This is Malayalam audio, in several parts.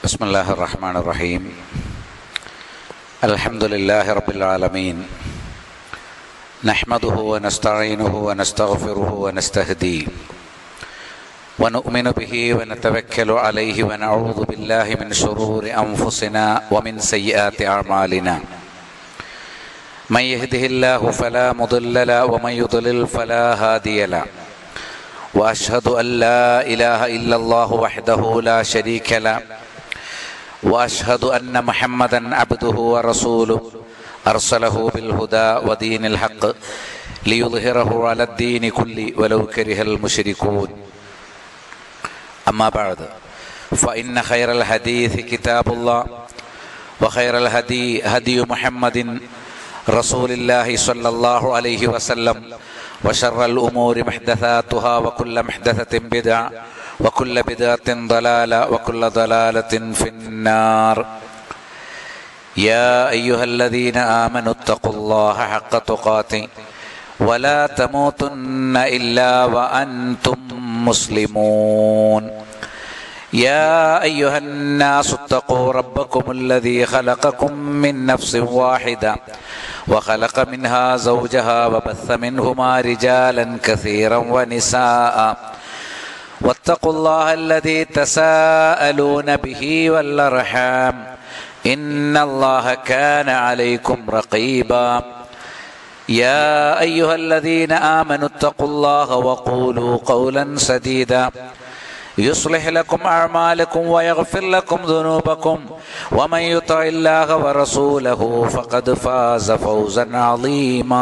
بسم الله الرحمن الرحيم الحمد لله رب العالمين نحمده ونستعينه ونستغفره ونستهديه ونؤمن به ونتوكل عليه ونعوذ بالله من شرور انفسنا ومن سيئات اعمالنا من يهده الله فلا مضل له ومن يضلل فلا هادي له واشهد ان لا اله الا الله وحده لا شريك له واشهد ان محمدا عبده ورسوله ارسله بالهدى ودين الحق ليظهره على الدين كله ولو كره المشركون اما بعد فان خير الحديث كتاب الله وخير الهدي هدي محمد رسول الله صلى الله عليه وسلم وشر الأمور محدثاتها وكل محدثة بدعة وكل بدعة ضلالة وكل ضلالة في النار يا أيها الذين آمنوا اتقوا الله حق تقاته ولا تموتن إلا وأنتم مسلمون يا أيها الناس اتقوا ربكم الذي خلقكم من نفس واحدة وخلق منها زوجها وبث منهما رجالا كثيرا ونساء واتقوا الله الذي تساءلون به والأرحام إن الله كان عليكم رقيبا يا أيها الذين آمنوا اتقوا الله وقولوا قولا سديدا يصلح لكم أعمالكم ويغفر لكم ذنوبكم ومن يطع الله ورسوله فقد فاز فوزا عظيما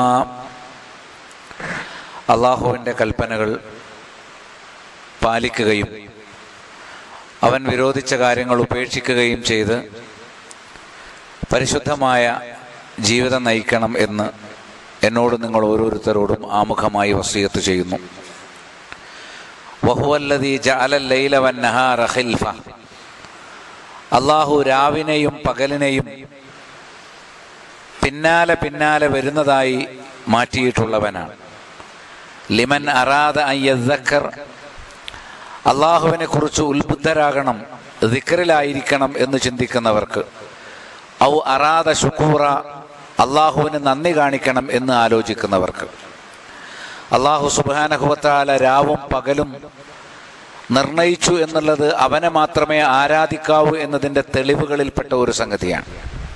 അള്ളാഹുവിൻ്റെ കൽപ്പനകൾ പാലിക്കുകയും അവൻ വിരോധിച്ച കാര്യങ്ങൾ ഉപേക്ഷിക്കുകയും ചെയ്ത് പരിശുദ്ധമായ ജീവിതം നയിക്കണം എന്ന് എന്നോട് നിങ്ങൾ ഓരോരുത്തരോടും ആമുഖമായി വസീയത്ത് ചെയ്യുന്നു വഹുവല്ലതി ജഅലല്ലൈല വന്നഹാറ ഖിൽഫ അള്ളാഹു രാവിനെയും പകലിനെയും പിന്നാലെ പിന്നാലെ വരുന്നതായി മാറ്റിയിട്ടുള്ളവനാണ് ലിമൻ അറാദ അയ്യക്കർ അള്ളാഹുവിനെ കുറിച്ച് ഉത്ബുദ്ധരാകണം ദിക്കറിലായിരിക്കണം എന്ന് ചിന്തിക്കുന്നവർക്ക് ഔ അറാദ ശുക്കൂറ അള്ളാഹുവിന് നന്ദി കാണിക്കണം എന്ന് ആലോചിക്കുന്നവർക്ക് അള്ളാഹു സുബാനഹുവത്താല രാവും പകലും നിർണയിച്ചു എന്നുള്ളത് അവനെ മാത്രമേ ആരാധിക്കാവൂ എന്നതിൻ്റെ തെളിവുകളിൽപ്പെട്ട ഒരു സംഗതിയാണ്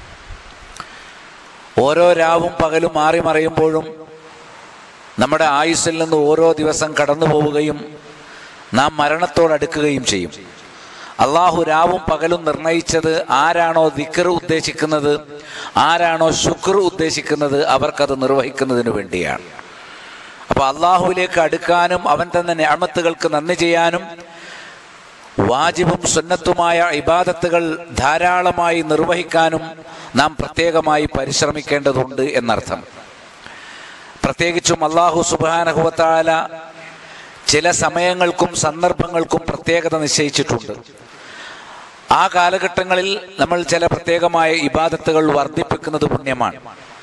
ഓരോ രാവും പകലും മാറി മറയുമ്പോഴും നമ്മുടെ ആയുസ്സിൽ നിന്ന് ഓരോ ദിവസം കടന്നു പോവുകയും നാം മരണത്തോടടുക്കുകയും ചെയ്യും അള്ളാഹു രാവും പകലും നിർണയിച്ചത് ആരാണോ ദിക്കർ ഉദ്ദേശിക്കുന്നത് ആരാണോ ശുക്ർ ഉദ്ദേശിക്കുന്നത് അവർക്കത് നിർവഹിക്കുന്നതിന് വേണ്ടിയാണ് അപ്പൊ അള്ളാഹുവിലേക്ക് അടുക്കാനും അവൻ തന്ന ഞാമത്തുകൾക്ക് നന്ദി ചെയ്യാനും വാജിബും സുന്നത്തുമായ ഇബാദത്തുകൾ ധാരാളമായി നിർവഹിക്കാനും നാം പ്രത്യേകമായി പരിശ്രമിക്കേണ്ടതുണ്ട് എന്നർത്ഥം പ്രത്യേകിച്ചും അള്ളാഹു സുബാനഹുവത്താല ചില സമയങ്ങൾക്കും സന്ദർഭങ്ങൾക്കും പ്രത്യേകത നിശ്ചയിച്ചിട്ടുണ്ട് ആ കാലഘട്ടങ്ങളിൽ നമ്മൾ ചില പ്രത്യേകമായ ഇബാദത്തുകൾ വർദ്ധിപ്പിക്കുന്നത് പുണ്യമാണ്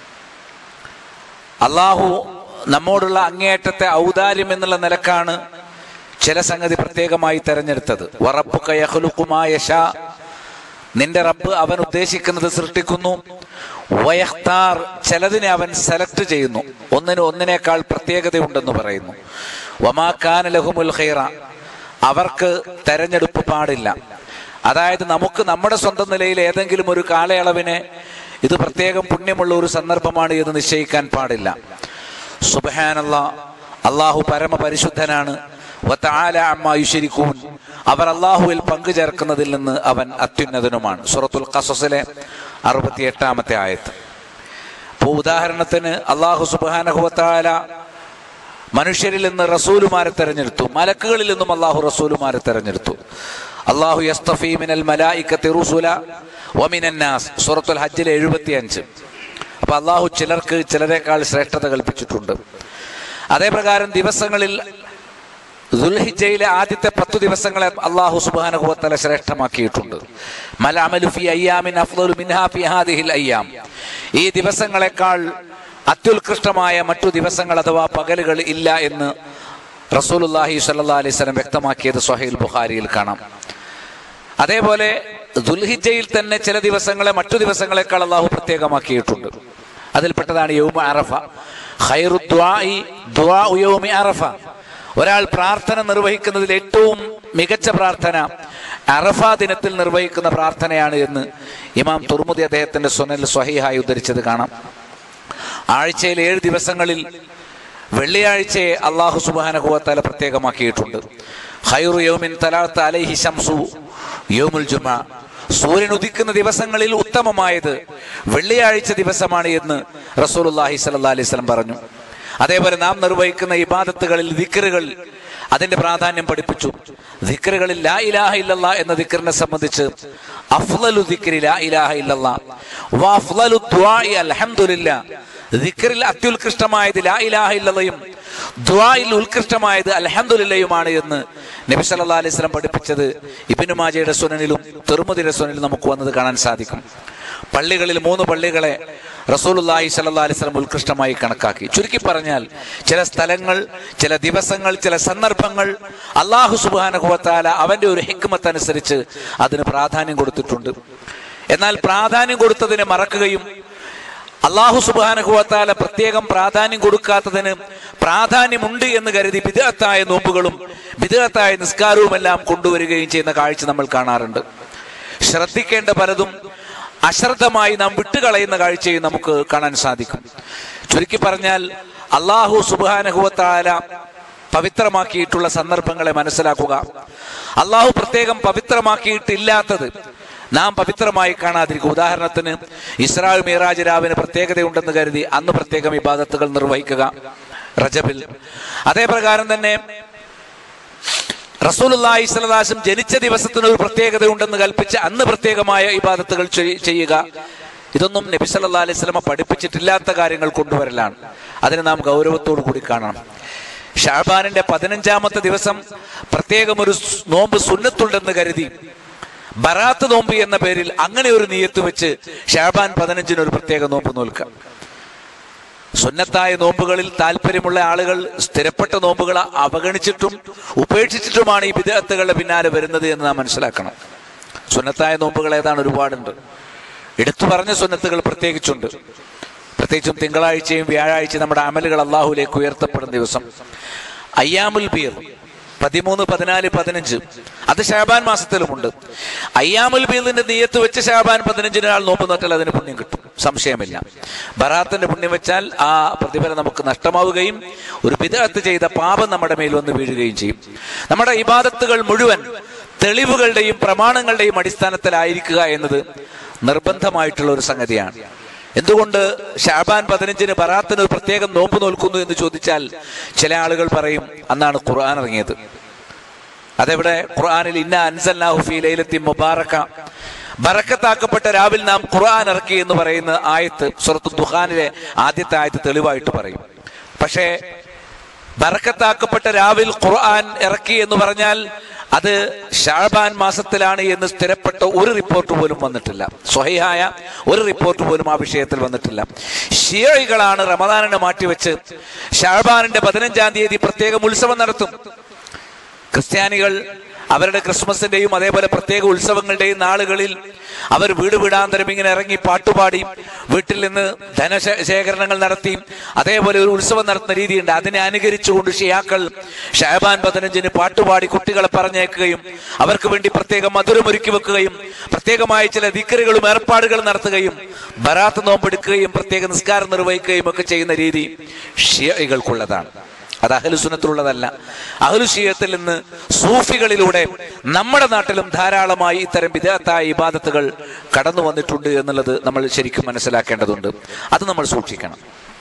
അള്ളാഹു നമ്മോടുള്ള അങ്ങേയറ്റത്തെ ഔദാര്യം എന്നുള്ള നിലക്കാണ് ചില സംഗതി പ്രത്യേകമായി തെരഞ്ഞെടുത്തത് വറപ്പുക്കയഹുലുക്കുമായ ഷാ നിന്റെ റബ്ബ് അവൻ ഉദ്ദേശിക്കുന്നത് സൃഷ്ടിക്കുന്നു വയഖ്താർ ചിലതിനെ അവൻ സെലക്ട് ചെയ്യുന്നു ഒന്നിന് ഒന്നിനേക്കാൾ പ്രത്യേകതയുണ്ടെന്ന് പറയുന്നു വമാക്കാൻ ലഹുമുൽ ഖൈറ അവർക്ക് തെരഞ്ഞെടുപ്പ് പാടില്ല അതായത് നമുക്ക് നമ്മുടെ സ്വന്തം നിലയിൽ ഏതെങ്കിലും ഒരു കാലയളവിനെ ഇത് പ്രത്യേകം പുണ്യമുള്ള ഒരു സന്ദർഭമാണ് എന്ന് നിശ്ചയിക്കാൻ പാടില്ല സുബഹാനല്ല അള്ളാഹു പരമപരിശുദ്ധനാണ് അവർ അള്ളാഹുവിൽ പങ്കു ചേർക്കുന്നതിൽ നിന്ന് അവൻ അത്യുന്നതനുമാണ് സുറത്തുൽ ഖസസിലെ അറുപത്തി എട്ടാമത്തെ ആയത്ത് അപ്പോൾ ഉദാഹരണത്തിന് അള്ളാഹു സുബാനഹുവത്താല മനുഷ്യരിൽ നിന്ന് റസൂലുമാരെ തെരഞ്ഞെടുത്തു മലക്കുകളിൽ നിന്നും അള്ളാഹു റസൂലുമാരെ തെരഞ്ഞെടുത്തു അള്ളാഹു യസ്തഫി മിനൽ മലായിക്കത്തി റുസുല വമിനന്നാസ് സൂറത്തുൽ ഹജ്ജിലെ എഴുപത്തി അഞ്ച് അപ്പൊ അള്ളാഹു ചിലർക്ക് ചിലരെക്കാൾ ശ്രേഷ്ഠത കൽപ്പിച്ചിട്ടുണ്ട് അതേപ്രകാരം ദിവസങ്ങളിൽ ദുൽഹിജയിലെ ആദ്യത്തെ പത്തു ദിവസങ്ങളെ അള്ളാഹു സുബാനുഭവത്തല ശ്രേഷ്ഠമാക്കിയിട്ടുണ്ട് മലാമലുഫി അയ്യാമിൻ അഫ്ദുൽ മിൻഹാഫി ഹാദിഹിൽ അയ്യാം ഈ ദിവസങ്ങളെക്കാൾ അത്യുത്കൃഷ്ടമായ മറ്റു ദിവസങ്ങൾ അഥവാ പകലുകൾ ഇല്ല എന്ന് റസൂലുല്ലാഹി സല്ലാ അലൈഹി സ്വലം വ്യക്തമാക്കിയത് സൊഹൈൽ ബുഖാരിയിൽ കാണാം അതേപോലെ ദുൽഹിജയിൽ തന്നെ ചില ദിവസങ്ങളെ മറ്റു ദിവസങ്ങളെക്കാൾ അള്ളാഹു പ്രത്യേകമാക്കിയിട്ടുണ്ട് അതിൽപ്പെട്ടതാണ് യൗമ അറഫ ഖൈറു ദ്വാഇ ദ്വാഉ യൗമി അറഫ ഒരാൾ പ്രാർത്ഥന നിർവഹിക്കുന്നതിൽ ഏറ്റവും മികച്ച പ്രാർത്ഥന അറഫ ദിനത്തിൽ നിർവഹിക്കുന്ന പ്രാർത്ഥനയാണ് എന്ന് ഇമാം തുർമുദി അദ്ദേഹത്തിന്റെ സുനൽ സ്വഹീഹായി ഉദ്ധരിച്ചത് കാണാം ആഴ്ചയിൽ ഏഴ് ദിവസങ്ങളിൽ വെള്ളിയാഴ്ചയെ അള്ളാഹു സുബാനഹുവത്താല പ്രത്യേകമാക്കിയിട്ടുണ്ട് ഹൈറു യോമിൻ തലാത്ത അലൈഹി ശംസു യോമുൽ ജുമ സൂര്യൻ ഉദിക്കുന്ന ദിവസങ്ങളിൽ ഉത്തമമായത് വെള്ളിയാഴ്ച ദിവസമാണ് എന്ന് റസൂലുല്ലാഹി സല്ലാ അലൈഹി സ്വലം പറഞ്ഞു അതേപോലെ നാം നിർവഹിക്കുന്ന ഇബാദത്തുകളിൽ ദിക്കറുകൾ അതിന്റെ പ്രാധാന്യം പഠിപ്പിച്ചു ദിക്കറുകളിൽ ലാ ഇലാഹ ഇല്ലല്ലാ എന്ന ദിക്കറിനെ സംബന്ധിച്ച് അഫ്ലലു ദിക്രി ലാ ഇലാഹ ഇല്ലല്ലാ വഅഫ്ലലു ദുആഇ അൽഹംദുലില്ലാ ദിക്റിൽ അത്യുത്കൃഷ്ടമായത് ലാ ഇലാഹ ഇല്ലല്ലയും ദ്വായിൽ ഉത്കൃഷ്ടമായത് അൽഹംദുലില്ലയുമാണ് എന്ന് നബി സല്ലല്ലാഹു അലൈഹി വസല്ലം പഠിപ്പിച്ചത് ഇബ്നു മാജയുടെ സുനനിലും തിർമുദിയുടെ സുനനിലും നമുക്ക് വന്നത് കാണാൻ സാധിക്കും പള്ളികളിൽ മൂന്ന് പള്ളികളെ റസൂലുല്ലാഹി സല്ലല്ലാഹു അലൈഹി വസല്ലം ഉത്കൃഷ്ടമായി കണക്കാക്കി ചുരുക്കി പറഞ്ഞാൽ ചില സ്ഥലങ്ങൾ ചില ദിവസങ്ങൾ ചില സന്ദർഭങ്ങൾ അള്ളാഹു സുബ്ഹാനഹു വതആല അവന്റെ ഒരു ഹിക്മത്ത് അനുസരിച്ച് അതിന് പ്രാധാന്യം കൊടുത്തിട്ടുണ്ട് എന്നാൽ പ്രാധാന്യം കൊടുത്തതിനെ മറക്കുകയും അള്ളാഹു സുബാനഹുവത്താല പ്രത്യേകം പ്രാധാന്യം കൊടുക്കാത്തതിന് പ്രാധാന്യമുണ്ട് എന്ന് കരുതി വിദഗത്തായ നോമ്പുകളും വിദഗത്തായ നിസ്കാരവും എല്ലാം കൊണ്ടുവരികയും ചെയ്യുന്ന കാഴ്ച നമ്മൾ കാണാറുണ്ട് ശ്രദ്ധിക്കേണ്ട പലതും അശ്രദ്ധമായി നാം വിട്ടുകളയുന്ന കാഴ്ചയും നമുക്ക് കാണാൻ സാധിക്കും ചുരുക്കി പറഞ്ഞാൽ അള്ളാഹു സുബാനഹുവത്താല പവിത്രമാക്കിയിട്ടുള്ള സന്ദർഭങ്ങളെ മനസ്സിലാക്കുക അള്ളാഹു പ്രത്യേകം പവിത്രമാക്കിയിട്ടില്ലാത്തത് നാം പവിത്രമായി കാണാതിരിക്കും ഉദാഹരണത്തിന് ഇസ്രായേൽ മീറാജ് രാവിന് പ്രത്യേകതയുണ്ടെന്ന് കരുതി അന്ന് പ്രത്യേകം ഇബാദത്തുകൾ നിർവഹിക്കുക റജബിൽ അതേ പ്രകാരം തന്നെ റസൂലുല്ലാഹി സ്വലദാസും ജനിച്ച ദിവസത്തിന് ഒരു പ്രത്യേകതയുണ്ടെന്ന് കൽപ്പിച്ച് അന്ന് പ്രത്യേകമായ ഇബാദത്തുകൾ ചെയ്- ചെയ്യുക ഇതൊന്നും നബി സല്ലല്ലാഹു അലൈഹി സ്വലമ പഠിപ്പിച്ചിട്ടില്ലാത്ത കാര്യങ്ങൾ കൊണ്ടുവരലാണ് അതിനെ നാം ഗൗരവത്തോടു കൂടി കാണണം ഷാബാനിന്റെ പതിനഞ്ചാമത്തെ ദിവസം പ്രത്യേകം ഒരു സ് നോമ്പ് സുന്നത്തുണ്ടെന്ന് കരുതി ബറാത്ത് നോമ്പ് എന്ന പേരിൽ അങ്ങനെ ഒരു നീയത്ത് വെച്ച് ഷാബാൻ പതിനഞ്ചിന് ഒരു പ്രത്യേക നോമ്പ് നോൽക്കാം സുന്നത്തായ നോമ്പുകളിൽ താല്പര്യമുള്ള ആളുകൾ സ്ഥിരപ്പെട്ട നോമ്പുകൾ അവഗണിച്ചിട്ടും ഉപേക്ഷിച്ചിട്ടുമാണ് ഈ വിദഗ്ധകളുടെ പിന്നാലെ വരുന്നത് എന്ന് നാം മനസ്സിലാക്കണം സുന്നത്തായ നോമ്പുകൾ ഏതാണ് ഒരുപാടുണ്ട് എടുത്തു പറഞ്ഞ സുന്നത്തുകൾ പ്രത്യേകിച്ചുണ്ട് പ്രത്യേകിച്ചും തിങ്കളാഴ്ചയും വ്യാഴാഴ്ചയും നമ്മുടെ അമലുകൾ അള്ളാഹുലേക്ക് ഉയർത്തപ്പെടുന്ന ദിവസം അയ്യാമുൽ ബീർ പതിമൂന്ന് പതിനാല് പതിനഞ്ച് അത് ഷാബാൻ മാസത്തിലുമുണ്ട് അയ്യാമുൽ ബീറിന്റെ നീയത്ത് വെച്ച് ഷാബാൻ പതിനഞ്ചിന് ആൾ നോമ്പ് നോറ്റാൽ അതിന് പുണ്യം കിട്ടും സംശയമില്ല ബറാത്തിന്റെ പുണ്യം വെച്ചാൽ ആ പ്രതിഫലം നമുക്ക് നഷ്ടമാവുകയും ഒരു വിദഗ്ധ ചെയ്ത പാപം നമ്മുടെ മേൽ വന്ന് വീഴുകയും ചെയ്യും നമ്മുടെ ഇബാദത്തുകൾ മുഴുവൻ തെളിവുകളുടെയും പ്രമാണങ്ങളുടെയും അടിസ്ഥാനത്തിലായിരിക്കുക എന്നത് നിർബന്ധമായിട്ടുള്ള ഒരു സംഗതിയാണ് എന്തുകൊണ്ട് ഷാബാൻ പതിനഞ്ചിന് ബറാത്തിന് ഒരു പ്രത്യേകം നോമ്പ് നോൽക്കുന്നു എന്ന് ചോദിച്ചാൽ ചില ആളുകൾ പറയും അന്നാണ് ഖുർആൻ ഇറങ്ങിയത് അതെവിടെ ഖുർആനിൽ ഇന്ന അൻസല്ലാഹു ഫീ ലൈലത്തി മുബാറക ബറക്കത്താക്കപ്പെട്ട രാവിൽ നാം ഖുർആൻ ഇറക്കി എന്ന് പറയുന്ന ആയത്ത് സുറത്തു ദുഹാനിലെ ആദ്യത്തെ ആയത്ത് തെളിവായിട്ട് പറയും പക്ഷേ ബറക്കത്താക്കപ്പെട്ട രാവിൽ ഖുർആൻ ഇറക്കി എന്ന് പറഞ്ഞാൽ അത് ഷാബാൻ മാസത്തിലാണ് എന്ന് സ്ഥിരപ്പെട്ട ഒരു റിപ്പോർട്ട് പോലും വന്നിട്ടില്ല സ്വഹിയായ ഒരു റിപ്പോർട്ട് പോലും ആ വിഷയത്തിൽ വന്നിട്ടില്ല ഷിയഴികളാണ് റമദാനിനെ മാറ്റിവെച്ച് ഷാബാനിന്റെ പതിനഞ്ചാം തീയതി പ്രത്യേകം ഉത്സവം നടത്തും ക്രിസ്ത്യാനികൾ അവരുടെ ക്രിസ്മസിന്റെയും അതേപോലെ പ്രത്യേക ഉത്സവങ്ങളുടെയും നാളുകളിൽ അവർ വീട് വീടാന്തരം ഇങ്ങനെ ഇറങ്ങി പാട്ടുപാടി വീട്ടിൽ നിന്ന് ധനശേഖരണങ്ങൾ നടത്തി അതേപോലെ ഒരു ഉത്സവം നടത്തുന്ന രീതിയുണ്ട് അതിനെ അനുകരിച്ചുകൊണ്ട് ഷിയാക്കൾ ഷാബാൻ പതിനഞ്ചിന് പാട്ടുപാടി കുട്ടികളെ പറഞ്ഞേക്കുകയും അവർക്ക് വേണ്ടി പ്രത്യേക മധുരമൊരുക്കി വെക്കുകയും പ്രത്യേകമായ ചില ദിക്കറുകളും ഏർപ്പാടുകളും നടത്തുകയും ബറാത്ത് നോമ്പെടുക്കുകയും പ്രത്യേക നിസ്കാരം നിർവഹിക്കുകയും ഒക്കെ ചെയ്യുന്ന രീതി ഷിയകൾക്കുള്ളതാണ് അത് അഹലുസുനത്തിലുള്ളതല്ല അഹലുഷീയത്തിൽ നിന്ന് സൂഫികളിലൂടെ നമ്മുടെ നാട്ടിലും ധാരാളമായി ഇത്തരം വിദഗ്ധായ ഇബാദത്തുകൾ കടന്നു വന്നിട്ടുണ്ട് എന്നുള്ളത് നമ്മൾ ശരിക്കും മനസ്സിലാക്കേണ്ടതുണ്ട് അത് നമ്മൾ സൂക്ഷിക്കണം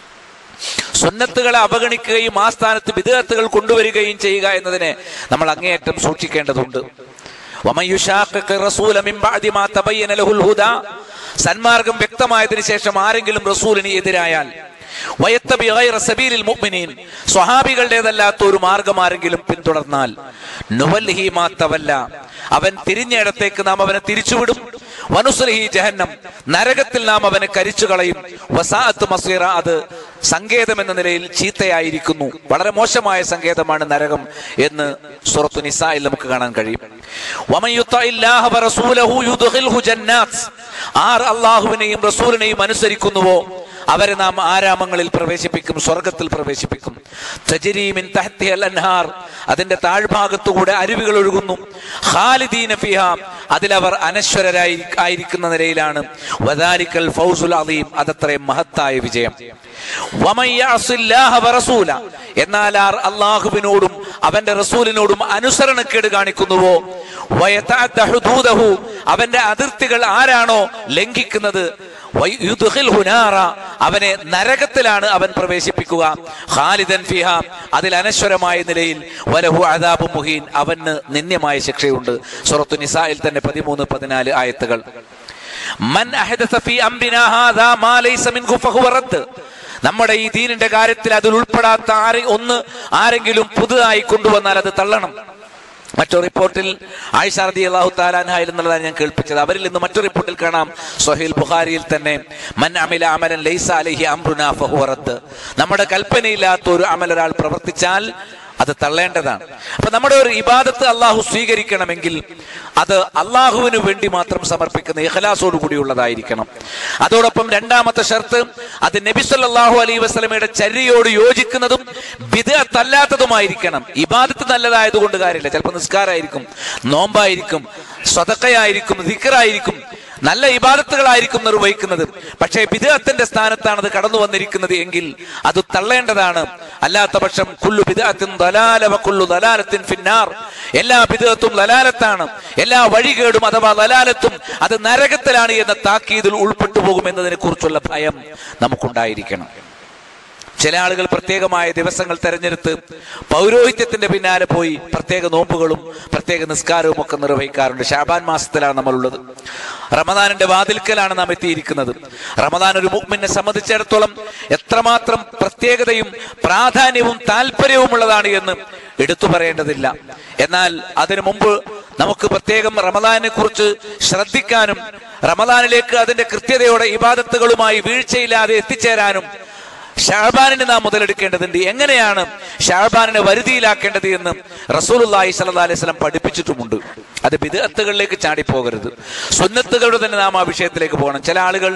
സുന്നത്തുകളെ അവഗണിക്കുകയും ആ സ്ഥാനത്ത് വിദഗ്ധകൾ കൊണ്ടുവരികയും ചെയ്യുക എന്നതിനെ നമ്മൾ അങ്ങേയറ്റം സൂക്ഷിക്കേണ്ടതുണ്ട് ومن يشاقق الرسول من بعد ما تبين له الهدى സന്മാർഗം വ്യക്തമായതിനു ശേഷം ആരെങ്കിലും റസൂലിന് എതിരായാൽ വയത്തബി ഗൈറ സബീലിൽ മുഅ്മിനീൻ സ്വഹാബികളുടേതല്ലാത്ത ഒരു മാർഗം ആരെങ്കിലും പിന്തുടർന്നാൽ നുവൽഹി മാത്തവല്ല അവൻ തിരിഞ്ഞയിടത്തേക്ക് നാം അവനെ തിരിച്ചുവിടും വനുസ്ലിഹി ജഹന്നം നരകത്തിൽ നാം അവനെ കരിച്ചു കളയും വസാഅത്ത് മസീറ അത് സങ്കേതം എന്ന നിലയിൽ ചീത്തയായിരിക്കുന്നു വളരെ മോശമായ സങ്കേതമാണ് നരകം എന്ന് സൂറത്തു നിസായിൽ നമുക്ക് കാണാൻ കഴിയും വമൻ യുത്തഇല്ലാഹ വറസൂലഹു യുദ്ഖിൽഹു ജന്നാത്ത് ആർ അള്ളാഹുവിനെയും റസൂലിനെയും അനുസരിക്കുന്നുവോ അവരെ നാം ആരാമങ്ങളിൽ പ്രവേശിപ്പിക്കും സ്വർഗത്തിൽ പ്രവേശിപ്പിക്കും തജരീമിൻ തഹ്തിഹൽ അൻഹാർ അതിന്റെ താഴ്ഭാഗത്തുകൂടെ അരുവികൾ ഒഴുകുന്നു ഖാലിദീന ഫിഹ അതിലവർ അനശ്വരരായി ആയിരിക്കുന്ന നിലയിലാണ് വദാരിക്കൽ ഫൗസുൽ അദീം അതത്രയും മഹത്തായ വിജയം വമൻ യഅസില്ലാഹ വറസൂല എന്നാൽ ആർ അള്ളാഹുവിനോടും അവന്റെ റസൂലിനോടും അനുസരണക്കേട് കാണിക്കുന്നുവോ വയതഅദ്ദ ഹുദൂദഹു അവന്റെ അതിർത്തികൾ ആരാണോ ലംഘിക്കുന്നത് വയുദ്ഖിൽഹു നാറ അവനെ നരകത്തിലാണ് അവൻ പ്രവേശിപ്പിക്കുക ഖാലിദൻ ഫിഹ അതിൽ അനശ്വരമായ നിലയിൽ വലഹു അദാബു മുഹീൻ അവന് നിന്ദ്യമായ ശിക്ഷയുണ്ട് സൂറത്തു നിസായിൽ തന്നെ പതിമൂന്ന് പതിനാല് ആയത്തുകൾ മൻ അഹദസ ഫീ അംരിനാ ഹാദാ മാ ലൈസ മിൻഹു ഫഹുവ റദ്ദ് നമ്മുടെ ഈ ദീനിന്റെ കാര്യത്തിൽ അതിൽ ഉൾപ്പെടാത്ത ആരെ ഒന്ന് ആരെങ്കിലും പുതുതായി കൊണ്ടുവന്നാൽ അത് തള്ളണം മറ്റൊരു റിപ്പോർട്ടിൽ ആയിഷ റതി അള്ളാഹു താലാൻഹായിൽ എന്നുള്ളതാണ് ഞാൻ കേൾപ്പിച്ചത് അവരിൽ നിന്ന് മറ്റൊരു റിപ്പോർട്ടിൽ കാണാം സൊഹീൽ ബുഖാരിയിൽ തന്നെ മൻ അമില അമലൻ ലൈസ അലഹി അംറുന ഫഹുറത്ത് നമ്മുടെ കൽപ്പനയില്ലാത്ത ഒരു അമൽ ഒരാൾ പ്രവർത്തിച്ചാൽ അത് തള്ളേണ്ടതാണ് അപ്പൊ നമ്മുടെ ഒരു ഇബാദത്ത് അള്ളാഹു സ്വീകരിക്കണമെങ്കിൽ അത് അള്ളാഹുവിന് വേണ്ടി മാത്രം സമർപ്പിക്കുന്ന ഇഖലാസോട് കൂടിയുള്ളതായിരിക്കണം അതോടൊപ്പം രണ്ടാമത്തെ ഷർത്ത് അത് നബി സല്ലല്ലാഹു അലൈഹി വസല്ലമയുടെ ചര്യയോട് യോജിക്കുന്നതും ബിദഅത്തല്ലാത്തതുമായിരിക്കണം ഇബാദത്ത് നല്ലതായതുകൊണ്ട് കാര്യമില്ല ചിലപ്പോൾ നിസ്കാരമായിരിക്കും നോമ്പായിരിക്കും സ്വതക്കയായിരിക്കും ദിക്കറായിരിക്കും നല്ല ഇബാദത്തുകളായിരിക്കും നിർവഹിക്കുന്നത് പക്ഷേ ബിദഅത്തിന്റെ സ്ഥാനത്താണ് അത് കടന്നു വന്നിരിക്കുന്നത് എങ്കിൽ അത് തള്ളേണ്ടതാണ് അല്ലാത്ത പക്ഷം കുല്ലു ബിദഅത്തിൻ ദലാല വ കുല്ലു ദലാലത്തിൻ ഫിന്നാർ എല്ലാ ബിദഅത്തും ദലാലത്താണ് എല്ലാ വഴികേടും അഥവാ ദലാലത്തും അത് നരകത്തിലാണ് എന്ന താക്കീതിൽ ഉൾപ്പെട്ടു പോകുമെന്നതിനെ കുറിച്ചുള്ള ഭയം നമുക്കുണ്ടായിരിക്കണം ചില ആളുകൾ പ്രത്യേകമായ ദിവസങ്ങൾ തെരഞ്ഞെടുത്ത് പൗരോഹിത്യത്തിന്റെ പിന്നാലെ പോയി പ്രത്യേക നോമ്പുകളും പ്രത്യേക നിസ്കാരവും ഒക്കെ നിർവഹിക്കാറുണ്ട് ഷാബാൻ മാസത്തിലാണ് നമ്മളുള്ളത് റമദാനിന്റെ വാതിൽക്കലാണ് നാം എത്തിയിരിക്കുന്നത് റമദാൻ ഒരു മുഗ്മിനെ സംബന്ധിച്ചിടത്തോളം എത്രമാത്രം പ്രത്യേകതയും പ്രാധാന്യവും താല്പര്യവുമുള്ളതാണ് എന്ന് എടുത്തു പറയേണ്ടതില്ല എന്നാൽ അതിനു മുമ്പ് നമുക്ക് പ്രത്യേകം റമദാനെ കുറിച്ച് ശ്രദ്ധിക്കാനും റമദാനിലേക്ക് അതിന്റെ കൃത്യതയോടെ ഇബാദത്തുകളുമായി വീഴ്ചയില്ലാതെ എത്തിച്ചേരാനും ഷാബാനിനെ നാം മുതലെടുക്കേണ്ടതുണ്ട് എങ്ങനെയാണ് ഷാബാനിനെ വരുതിയിലാക്കേണ്ടത് എന്ന് റസൂലുള്ളാഹി സ്വല്ലല്ലാഹി അലൈഹി വസല്ലം പഠിപ്പിച്ചിട്ടുമുണ്ട് അത് ബിദഅത്തുകളിലേക്ക് ചാടിപ്പോകരുത് സുന്നത്തുകളുടെ തന്നെ നാം ആ വിഷയത്തിലേക്ക് പോകണം ചില ആളുകൾ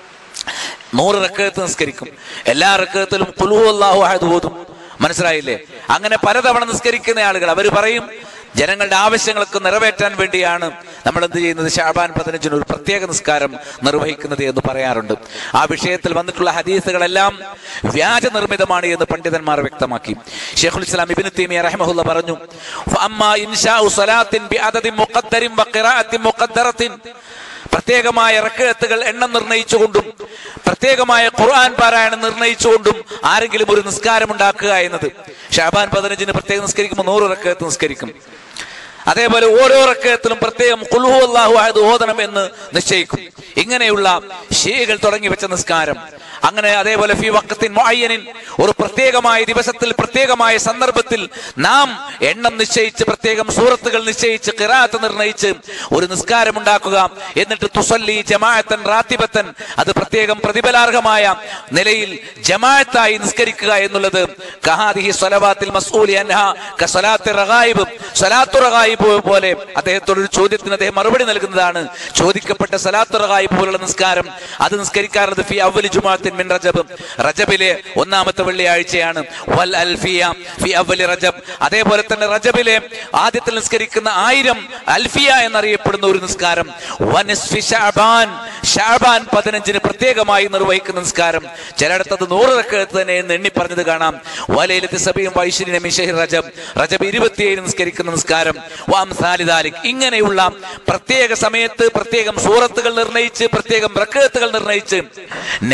നൂറ് റക്കത്ത് നിസ്കരിക്കും എല്ലാ റക്കത്തിലും കുലു അള്ളാഹു അഹദ് ഓതും മനസ്സിലായില്ലേ അങ്ങനെ പലതവണ നിസ്കരിക്കുന്ന ആളുകൾ അവർ പറയും ജനങ്ങളുടെ ആവശ്യങ്ങൾക്ക് നിറവേറ്റാൻ വേണ്ടിയാണ് നമ്മൾ എന്ത് ചെയ്യുന്നത് ഷാബാൻ പതിനഞ്ചിന് ഒരു പ്രത്യേക നിസ്കാരം നിർവഹിക്കുന്നത് എന്ന് പറയാറുണ്ട് ആ വിഷയത്തിൽ വന്നിട്ടുള്ള ഹദീസുകളെല്ലാം വ്യാജ നിർമ്മിതമാണ് എന്ന് പണ്ഡിതന്മാർ വ്യക്തമാക്കി ഷെയ്ഖുൽ ഇസ്ലാം ഇബ്നു തൈമിയ റഹിമഹുല്ല പറഞ്ഞു ഫഅമ്മാ ഇൻഷാഉ സ്വലാത്തിൻ ബിഅദദിൻ മുഖദ്ദരിൻ വഖിറാഅത്തിൻ മുഖദ്ദറത്തിൻ പ്രത്യേകമായ റക്കത്തുകൾ എണ്ണം നിർണയിച്ചുകൊണ്ടും പ്രത്യേകമായ ഖുർആൻ പാരായണം നിർണയിച്ചുകൊണ്ടും ആരെങ്കിലും ഒരു നിസ്കാരം ഉണ്ടാക്കുക എന്നത് ഷാബാൻ പതിനഞ്ചിന് പ്രത്യേകം നിസ്കരിക്കുമ്പോൾ നൂറ് റക്കത്ത് നിസ്കരിക്കും അതേപോലെ ഓരോ റക്കത്തിലും പ്രത്യേകം കുൽഹു അല്ലാഹു അഹദ് ഓതണം എന്ന് നിശ്ചയിക്കും ഇങ്ങനെയുള്ള ഷീകൾ തുടങ്ങി വെച്ച നിസ്കാരം അങ്ങനെ അതേപോലെ ഫി വക്കത്തിൻ മുഅയ്യനിൻ ഒരു പ്രത്യേകമായ ദിവസത്തിൽ പ്രത്യേകമായ സന്ദർഭത്തിൽ നാം എണ്ണം നിശ്ചയിച്ച് പ്രത്യേകം സൂറത്തുകൾ നിശ്ചയിച്ച് കിറാത്ത് നിർണയിച്ച് ഒരു നിസ്കാരം ഉണ്ടാക്കുക എന്നിട്ട് തുസല്ലി ജമാഅത്തൻ റാത്തിബത്തൻ അത് പ്രത്യേകം പ്രതിഫലാർഹമായ നിലയിൽ ജമാഅത്തായി നിസ്കരിക്കുക എന്നുള്ളത് കഹാദിഹി സ്വലവാത്തിൽ മസ്ഊലി അൻഹ കസലാത്ത് റഗായിബ് സലാത്തു റഗായിബ് പോലെ അദ്ദേഹത്തോട് ഒരു ചോദ്യത്തിന് അദ്ദേഹം മറുപടി നൽകുന്നതാണ് ചോദിക്കപ്പെട്ട സലാത്തു റഗായിബ് പോലുള്ള നിസ്കാരം അത് നിസ്കരിക്കാറുള്ളത് ഫി അവലി ജുമാഅത്തിൻ മിൻ റജബ് റജബിലെ ഒന്നാമത്തെ വെള്ളിയാഴ്ചയാണ് വൽ അൽഫിയ ഫി അവലി റജബ് അതേപോലെ തന്നെ റജബിലെ ആദ്യത്തിൽ നിസ്കരിക്കുന്ന ആയിരം അൽഫിയ എന്നറിയപ്പെടുന്ന ഒരു നിസ്കാരം വനിസ്ഫി ഷാബാൻ ഷാബാൻ പതിനഞ്ചിന് പ്രത്യേകമായി നിർവഹിക്കുന്ന നിസ്കാരം ചിലയിടത്തത് നൂറ് റക്കത്ത് തന്നെ എന്ന് എണ്ണി പറഞ്ഞത് കാണാം വലയിലത്തി സബിയും വൈശ്വരി മിഷഹി റജബ് റജബ് ഇരുപത്തിയേഴ് നിസ്കരിക്കുന്ന നിസ്കാരം വാം സാലിദാലിക് ഇങ്ങനെയുള്ള പ്രത്യേക സമയത്ത് പ്രത്യേകം സൂറത്തുകൾ നിർണയിച്ച് പ്രത്യേകം റക്കത്തുകൾ നിർണയിച്ച് നബി സല്ലല്ലാഹു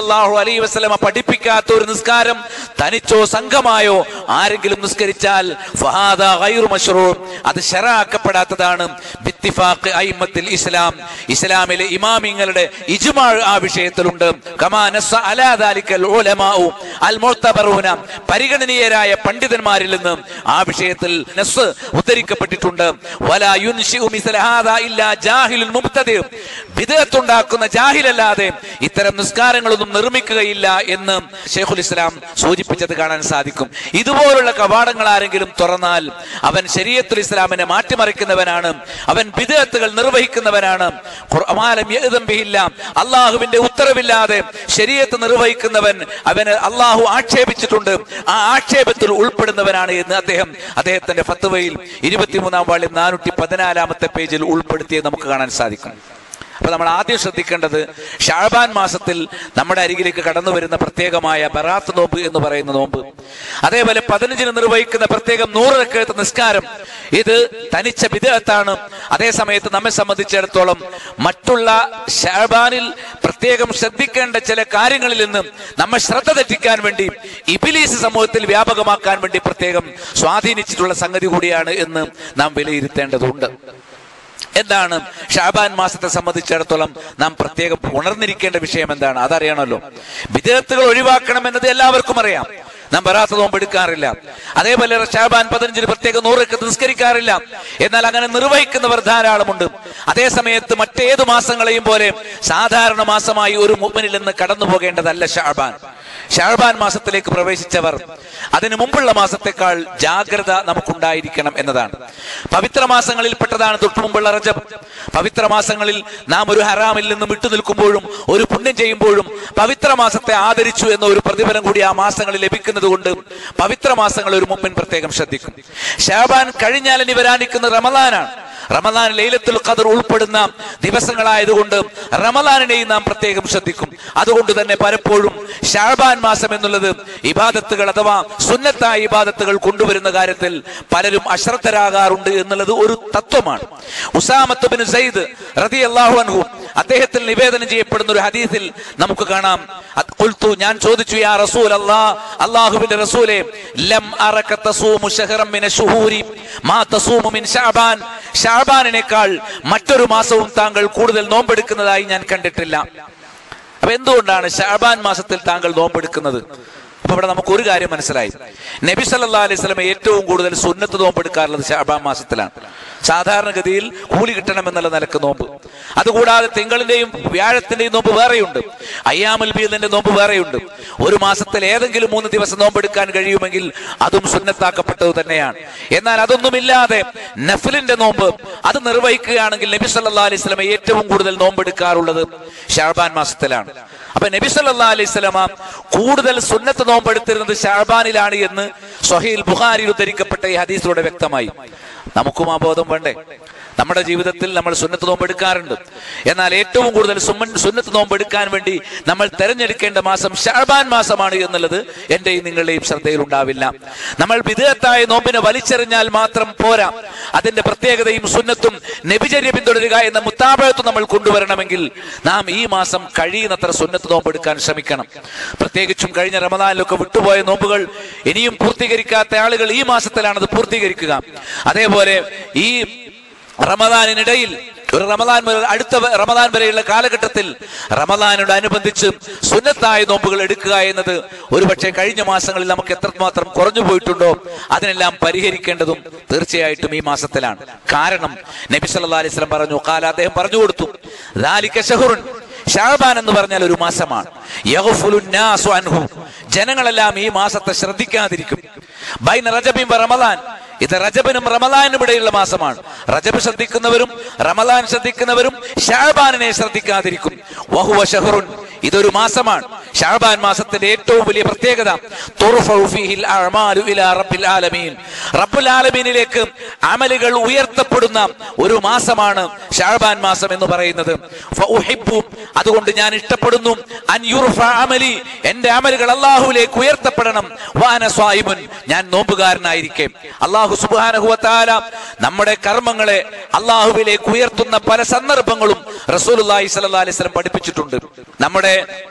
സല്ലല്ലാഹു അലൈഹി വസല്ലമ പഠിപ്പിക്കാത്ത ഒരു നിസ്കാരം തനിച്ചോ സംഘമായോ ആരെങ്കിലും നിസ്കരിച്ചാൽ ഫഹാദ ഗൈറു മശ്റൂ അത് ശരാക്കപ്പെടാത്തതാണ് ബിത്തിഫാഖ് അയിമ്മത്തിൽ ഇസ്ലാം ഇസ്ലാമിലെ ഇമാമിങ്ങളുടെ ഇജ്മാ ആ വിഷയത്തിലുണ്ട് കമാ നസ്സ അലാ ദാലിക്കൽ ഉലമാഉ അൽ മുഅ്തബറൂന പരിഗണനീയരായ പണ്ഡിതന്മാരിൽ നിന്ന് ആ വിഷയത്തിൽ നസ് ഉദ്ധരിക്കപ്പെട്ടിട്ടുണ്ട് വലാ യുൻശിഉ മിസ്ല ഹാദാ ഇല്ലാ ജാഹിലുൻ മുബ്തദി ബിദ്അത്ത് ഉണ്ടാക്കുന്ന ജാഹിലല്ലാതെ ഇത്തരം നിസ്കാരങ്ങളൊന്നും നിർമ്മിക്കുകയില്ല എന്ന് ഷെയ്ഖുൽ ഇസ്ലാം സൂചിപ്പിച്ചത് കാണാൻ സാധിക്കും ഇതുപോലുള്ള കവാടങ്ങൾ ആരെങ്കിലും തുറന്നാൽ അവൻ ശരീഅത്തുൽ ഇസ്ലാമിനെ മാറ്റിമറിക്കുന്നവനാണ് അവൻ ബിദ്അത്തുകൾ നിർവഹിക്കുന്നവനാണ് ഖുർആനും യഅ്ദം ബിഹില്ല അള്ളാഹുവിന്റെ ഉത്തരവില്ലാതെ ശരീഅത്ത് നിർവഹിക്കുന്നവൻ അവന് അള്ളാഹു ആക്ഷേപിച്ചിട്ടുണ്ട് ആ ആക്ഷേപത്തിൽ ഉൾപ്പെടുന്നവനാണ് എന്ന് അദ്ദേഹം അദ്ദേഹത്തിന്റെ ഫത്വയിൽ ഇരുപത്തിമൂന്നാം വാള്യം നാനൂറ്റി പതിനാലാമത്തെ പേജിൽ ഉൾപ്പെടുത്തിയത് നമുക്ക് കാണാൻ സാധിക്കും അപ്പൊ നമ്മൾ ആദ്യം ശ്രദ്ധിക്കേണ്ടത് ഷാബാൻ മാസത്തിൽ നമ്മുടെ അരികിലേക്ക് കടന്നു വരുന്ന പ്രത്യേകമായ ബറാത്ത് നോമ്പ് എന്ന് പറയുന്ന നോമ്പ് അതേപോലെ പതിനഞ്ചിന് നിർവഹിക്കുന്ന പ്രത്യേകം നൂറ് റക്കഴത്ത് നിസ്കാരം ഇത് തനിച്ച വിദേഹത്താണ് അതേ സമയത്ത് നമ്മെ സംബന്ധിച്ചിടത്തോളം മറ്റുള്ള ഷാബാനിൽ പ്രത്യേകം ശ്രദ്ധിക്കേണ്ട ചില കാര്യങ്ങളിൽ നിന്ന് നമ്മെ ശ്രദ്ധ തെറ്റിക്കാൻ വേണ്ടി ഇബിലീസ് സമൂഹത്തിൽ വ്യാപകമാക്കാൻ വേണ്ടി പ്രത്യേകം സ്വാധീനിച്ചിട്ടുള്ള സംഗതി കൂടിയാണ് എന്ന് നാം വിലയിരുത്തേണ്ടതുണ്ട് എന്താണ് ഷാബാൻ മാസത്തെ സംബന്ധിച്ചിടത്തോളം നാം പ്രത്യേകം ഉണർന്നിരിക്കേണ്ട വിഷയം എന്താണ് അതറിയണമല്ലോ വിദേഹത്തുകൾ ഒഴിവാക്കണം എന്നത് എല്ലാവർക്കും അറിയാം നാം വരാത്ത നോമ്പ് എടുക്കാറില്ല അതേപോലെ ഷാബാൻ പതിനഞ്ചിന് പ്രത്യേക നൂറൊക്കെ നിസ്കരിക്കാറില്ല എന്നാൽ അങ്ങനെ നിർവഹിക്കുന്നവർ ധാരാളമുണ്ട് അതേ സമയത്ത് മറ്റേത് മാസങ്ങളെയും പോലെ സാധാരണ മാസമായി ഒരു മുമ്പിനിൽ നിന്ന് കടന്നു പോകേണ്ടതല്ല ഷാബാൻ ഷാബാൻ മാസത്തിലേക്ക് പ്രവേശിച്ചവർ അതിനു മുമ്പുള്ള മാസത്തെക്കാൾ ജാഗ്രത നമുക്കുണ്ടായിരിക്കണം എന്നതാണ് പവിത്ര മാസങ്ങളിൽ പെട്ടതാണ് തൊട്ടു മുമ്പുള്ള റജബ് പവിത്ര മാസങ്ങളിൽ നാം ഒരു ഹറാമിൽ നിന്നും വിട്ടു നിൽക്കുമ്പോഴും ഒരു പുണ്യം ചെയ്യുമ്പോഴും പവിത്ര മാസത്തെ ആദരിച്ചു എന്ന ഒരു പ്രതിഫലം കൂടി ആ മാസങ്ങളിൽ ലഭിക്കുന്നത് കൊണ്ട് പവിത്ര മാസങ്ങൾ ഒരു മുമ്പിൻ പ്രത്യേകം ശ്രദ്ധിക്കും ഷാബാൻ കഴിഞ്ഞാൽ ഇനി വരാനിക്കുന്ന റമദാനാണ് റമദാൻ ലൈലത്തുൽ ഖദർ ഉൾപ്പെടുന്ന ദിവസങ്ങളായതുകൊണ്ട് റമദാനിനെയും നാം പ്രത്യേകം ശ്രദ്ധിക്കും അതുകൊണ്ട് തന്നെ പലപ്പോഴും ഷാബാൻ മാസം എന്നുള്ളത് ഇബാദത്തുകൾ അഥവാ സുന്നത്തായ ഇബാദത്തുകൾ കൊണ്ടുവരുന്ന കാര്യത്തിൽ പലരും അശ്രദ്ധരാകാറുണ്ട് എന്നുള്ളത് ഒരു തത്വമാണ് ഉസാമത്ത് ബിൻ സയ്യിദ് റളിയല്ലാഹു അൻഹു അദ്ദേഹത്തിൽ നിവേദനം ചെയ്യപ്പെടുന്ന ഒരു ഹദീസിൽ നമുക്ക് കാണാം അത് ഖുൽതു ഞാൻ ചോദിച്ചു യാ റസൂൽ അല്ലാ അല്ലാഹുവിന്റെ റസൂലേ ലം അറക തസൂമു ശഹറൻ മിന ശുഹൂരി മാ തസൂമു മിൻ ശഅബാൻ ഷാബാനിനേക്കാൾ മറ്റൊരു മാസവും താങ്കൾ കൂടുതൽ നോമ്പെടുക്കുന്നതായി ഞാൻ കണ്ടിട്ടില്ല അപ്പൊ എന്തുകൊണ്ടാണ് ഷാബാൻ മാസത്തിൽ താങ്കൾ നോമ്പെടുക്കുന്നത് അപ്പൊ ഇവിടെ നമുക്ക് ഒരു കാര്യം മനസ്സിലായി നബി സല്ലാ അലൈഹി സ്വലമ ഏറ്റവും കൂടുതൽ സുന്നത്ത് നോമ്പെടുക്കാറുള്ളത് ഷാബാൻ മാസത്തിലാണ് സാധാരണഗതിയിൽ കൂലി കിട്ടണം എന്നുള്ള നിലക്ക് നോമ്പ് അതുകൂടാതെ തിങ്കളിന്റെയും വ്യാഴത്തിന്റെയും നോമ്പ് വേറെയുണ്ട് അയ്യാമുൽ ബീദിന്റെ നോമ്പ് വേറെയുണ്ട് ഒരു മാസത്തിൽ ഏതെങ്കിലും മൂന്ന് ദിവസം നോമ്പെടുക്കാൻ കഴിയുമെങ്കിൽ അതും സുന്നത്താക്കപ്പെട്ടത് തന്നെയാണ് എന്നാൽ അതൊന്നുമില്ലാതെ നഫിലിന്റെ നോമ്പ് അത് നിർവഹിക്കുകയാണെങ്കിൽ നബി സല്ലാ അലൈഹി സ്വലമ ഏറ്റവും കൂടുതൽ നോമ്പെടുക്കാറുള്ളത് ഷാബാൻ മാസത്തിലാണ് അപ്പൊ നബി സല്ലാ അലൈഹി സ്വലമ കൂടുതൽ സുന്നത്ത് നോമ്പെടുത്തിരുന്നത് ഷാബാനിലാണ് എന്ന് സൊഹീൽ ബുഖാരിയിൽ ഉദ്ധരിക്കപ്പെട്ട ഈ ഹദീസിലൂടെ വ്യക്തമായി നമുക്കും ആ ബോധം വേണ്ടേ നമ്മുടെ ജീവിതത്തിൽ നമ്മൾ സുന്നത്ത് നോമ്പ് എടുക്കാറുണ്ട് എന്നാൽ ഏറ്റവും കൂടുതൽ സുമ്മൻ- സുന്നത്ത് നോമ്പ് എടുക്കാൻ വേണ്ടി നമ്മൾ തെരഞ്ഞെടുക്കേണ്ട മാസം ഷാബാൻ മാസമാണ് എന്നുള്ളത് എന്റെയും നിങ്ങളുടെയും ശ്രദ്ധയിൽ ഉണ്ടാവില്ല നമ്മൾ വിധേയത്തായ നോമ്പിനെ വലിച്ചെറിഞ്ഞാൽ മാത്രം പോരാ അതിന്റെ പ്രത്യേകതയും സുന്നത്തും നബിചര്യ പിന്തുടരുക എന്ന മുത്താബഴത്വം നമ്മൾ കൊണ്ടുവരണമെങ്കിൽ നാം ഈ മാസം കഴിയുന്നത്ര സുന്നത്ത് നോമ്പ് എടുക്കാൻ ശ്രമിക്കണം പ്രത്യേകിച്ചും കഴിഞ്ഞ റമദാനിലൊക്കെ വിട്ടുപോയ നോമ്പുകൾ ഇനിയും പൂർത്തീകരിക്കാത്ത ആളുകൾ ഈ മാസത്തിലാണ് അത് പൂർത്തീകരിക്കുക അതേപോലെ ഈ റമദാനിനിടയിൽ ഒരു റമദാൻ മുതൽ അടുത്ത വ- റമദാൻ വരെയുള്ള കാലഘട്ടത്തിൽ റമദാനോട് അനുബന്ധിച്ച് സുന്നത്തായ നോമ്പുകൾ എടുക്കുക എന്നത് ഒരുപക്ഷെ കഴിഞ്ഞ മാസങ്ങളിൽ നമുക്ക് എത്രമാത്രം കുറഞ്ഞു പോയിട്ടുണ്ടോ അതിനെല്ലാം പരിഹരിക്കേണ്ടതും തീർച്ചയായിട്ടും ഈ മാസത്തിലാണ് കാരണം നബി സല്ലല്ലാഹു അലൈഹി വസല്ലം പറഞ്ഞു കാല അദ്ദേഹം പറഞ്ഞു കൊടുത്തു "ദാലിക ശഹ്റുൻ." ഷാബാൻ എന്ന് പറഞ്ഞാൽ ഒരു മാസമാണ് യഗ്ഫുലു നാസു അൻഹു. ജനങ്ങളെല്ലാം ഈ മാസത്തെ ശ്രദ്ധിക്കാതിരിക്കും ബൈന റജബിൻ വ റമദാൻ ഇത് റജബിനും റമദാനും ഇടയിലുള്ള മാസമാണ് റജബ് ശ്രദ്ധിക്കുന്നവരും റമദാൻ ശ്രദ്ധിക്കുന്നവരും ഷാബാനിനെ ശ്രദ്ധിക്കാതിരിക്കും വഹുവ ഷഹറുൻ ഇതൊരു മാസമാണ് ഷാബാൻ മാസത്തിന്റെ ഏറ്റവും വലിയ പ്രത്യേകത തുർഫഉ ഫീഹിൽ അഅ്മാലു ഇലാ റബ്ബിൽ ആലമീൻ റബ്ബുൽ ആലമീനിലേക്ക് അമലുകൾ ഉയർത്തപ്പെടുന്ന ഒരു മാസമാണ് ഷാബാൻ മാസം എന്ന് പറയുന്നത് ഫഉഹിബ്ബു അതുകൊണ്ട് ഞാൻ ഇഷ്ടപ്പെടുന്നു അൻ യുർഫ അമലി എന്റെ അമലുകൾ അള്ളാഹുവിലേക്ക് ഉയർത്തപ്പെടണം വാന സ്വായിമുൻ ഞാൻ നോമ്പുകാരനായിരിക്കെ അള്ളാഹു സുബ്ഹാനഹു വതആല നമ്മുടെ കർമ്മങ്ങളെ അള്ളാഹുവിലേക്ക് ഉയർത്തുന്ന പല സന്ദർഭങ്ങളും റസൂലുള്ളാഹി സ്വല്ലല്ലാഹി അലൈഹി വസല്ലം പഠിപ്പിച്ചിട്ടുണ്ട് നമ്മുടെ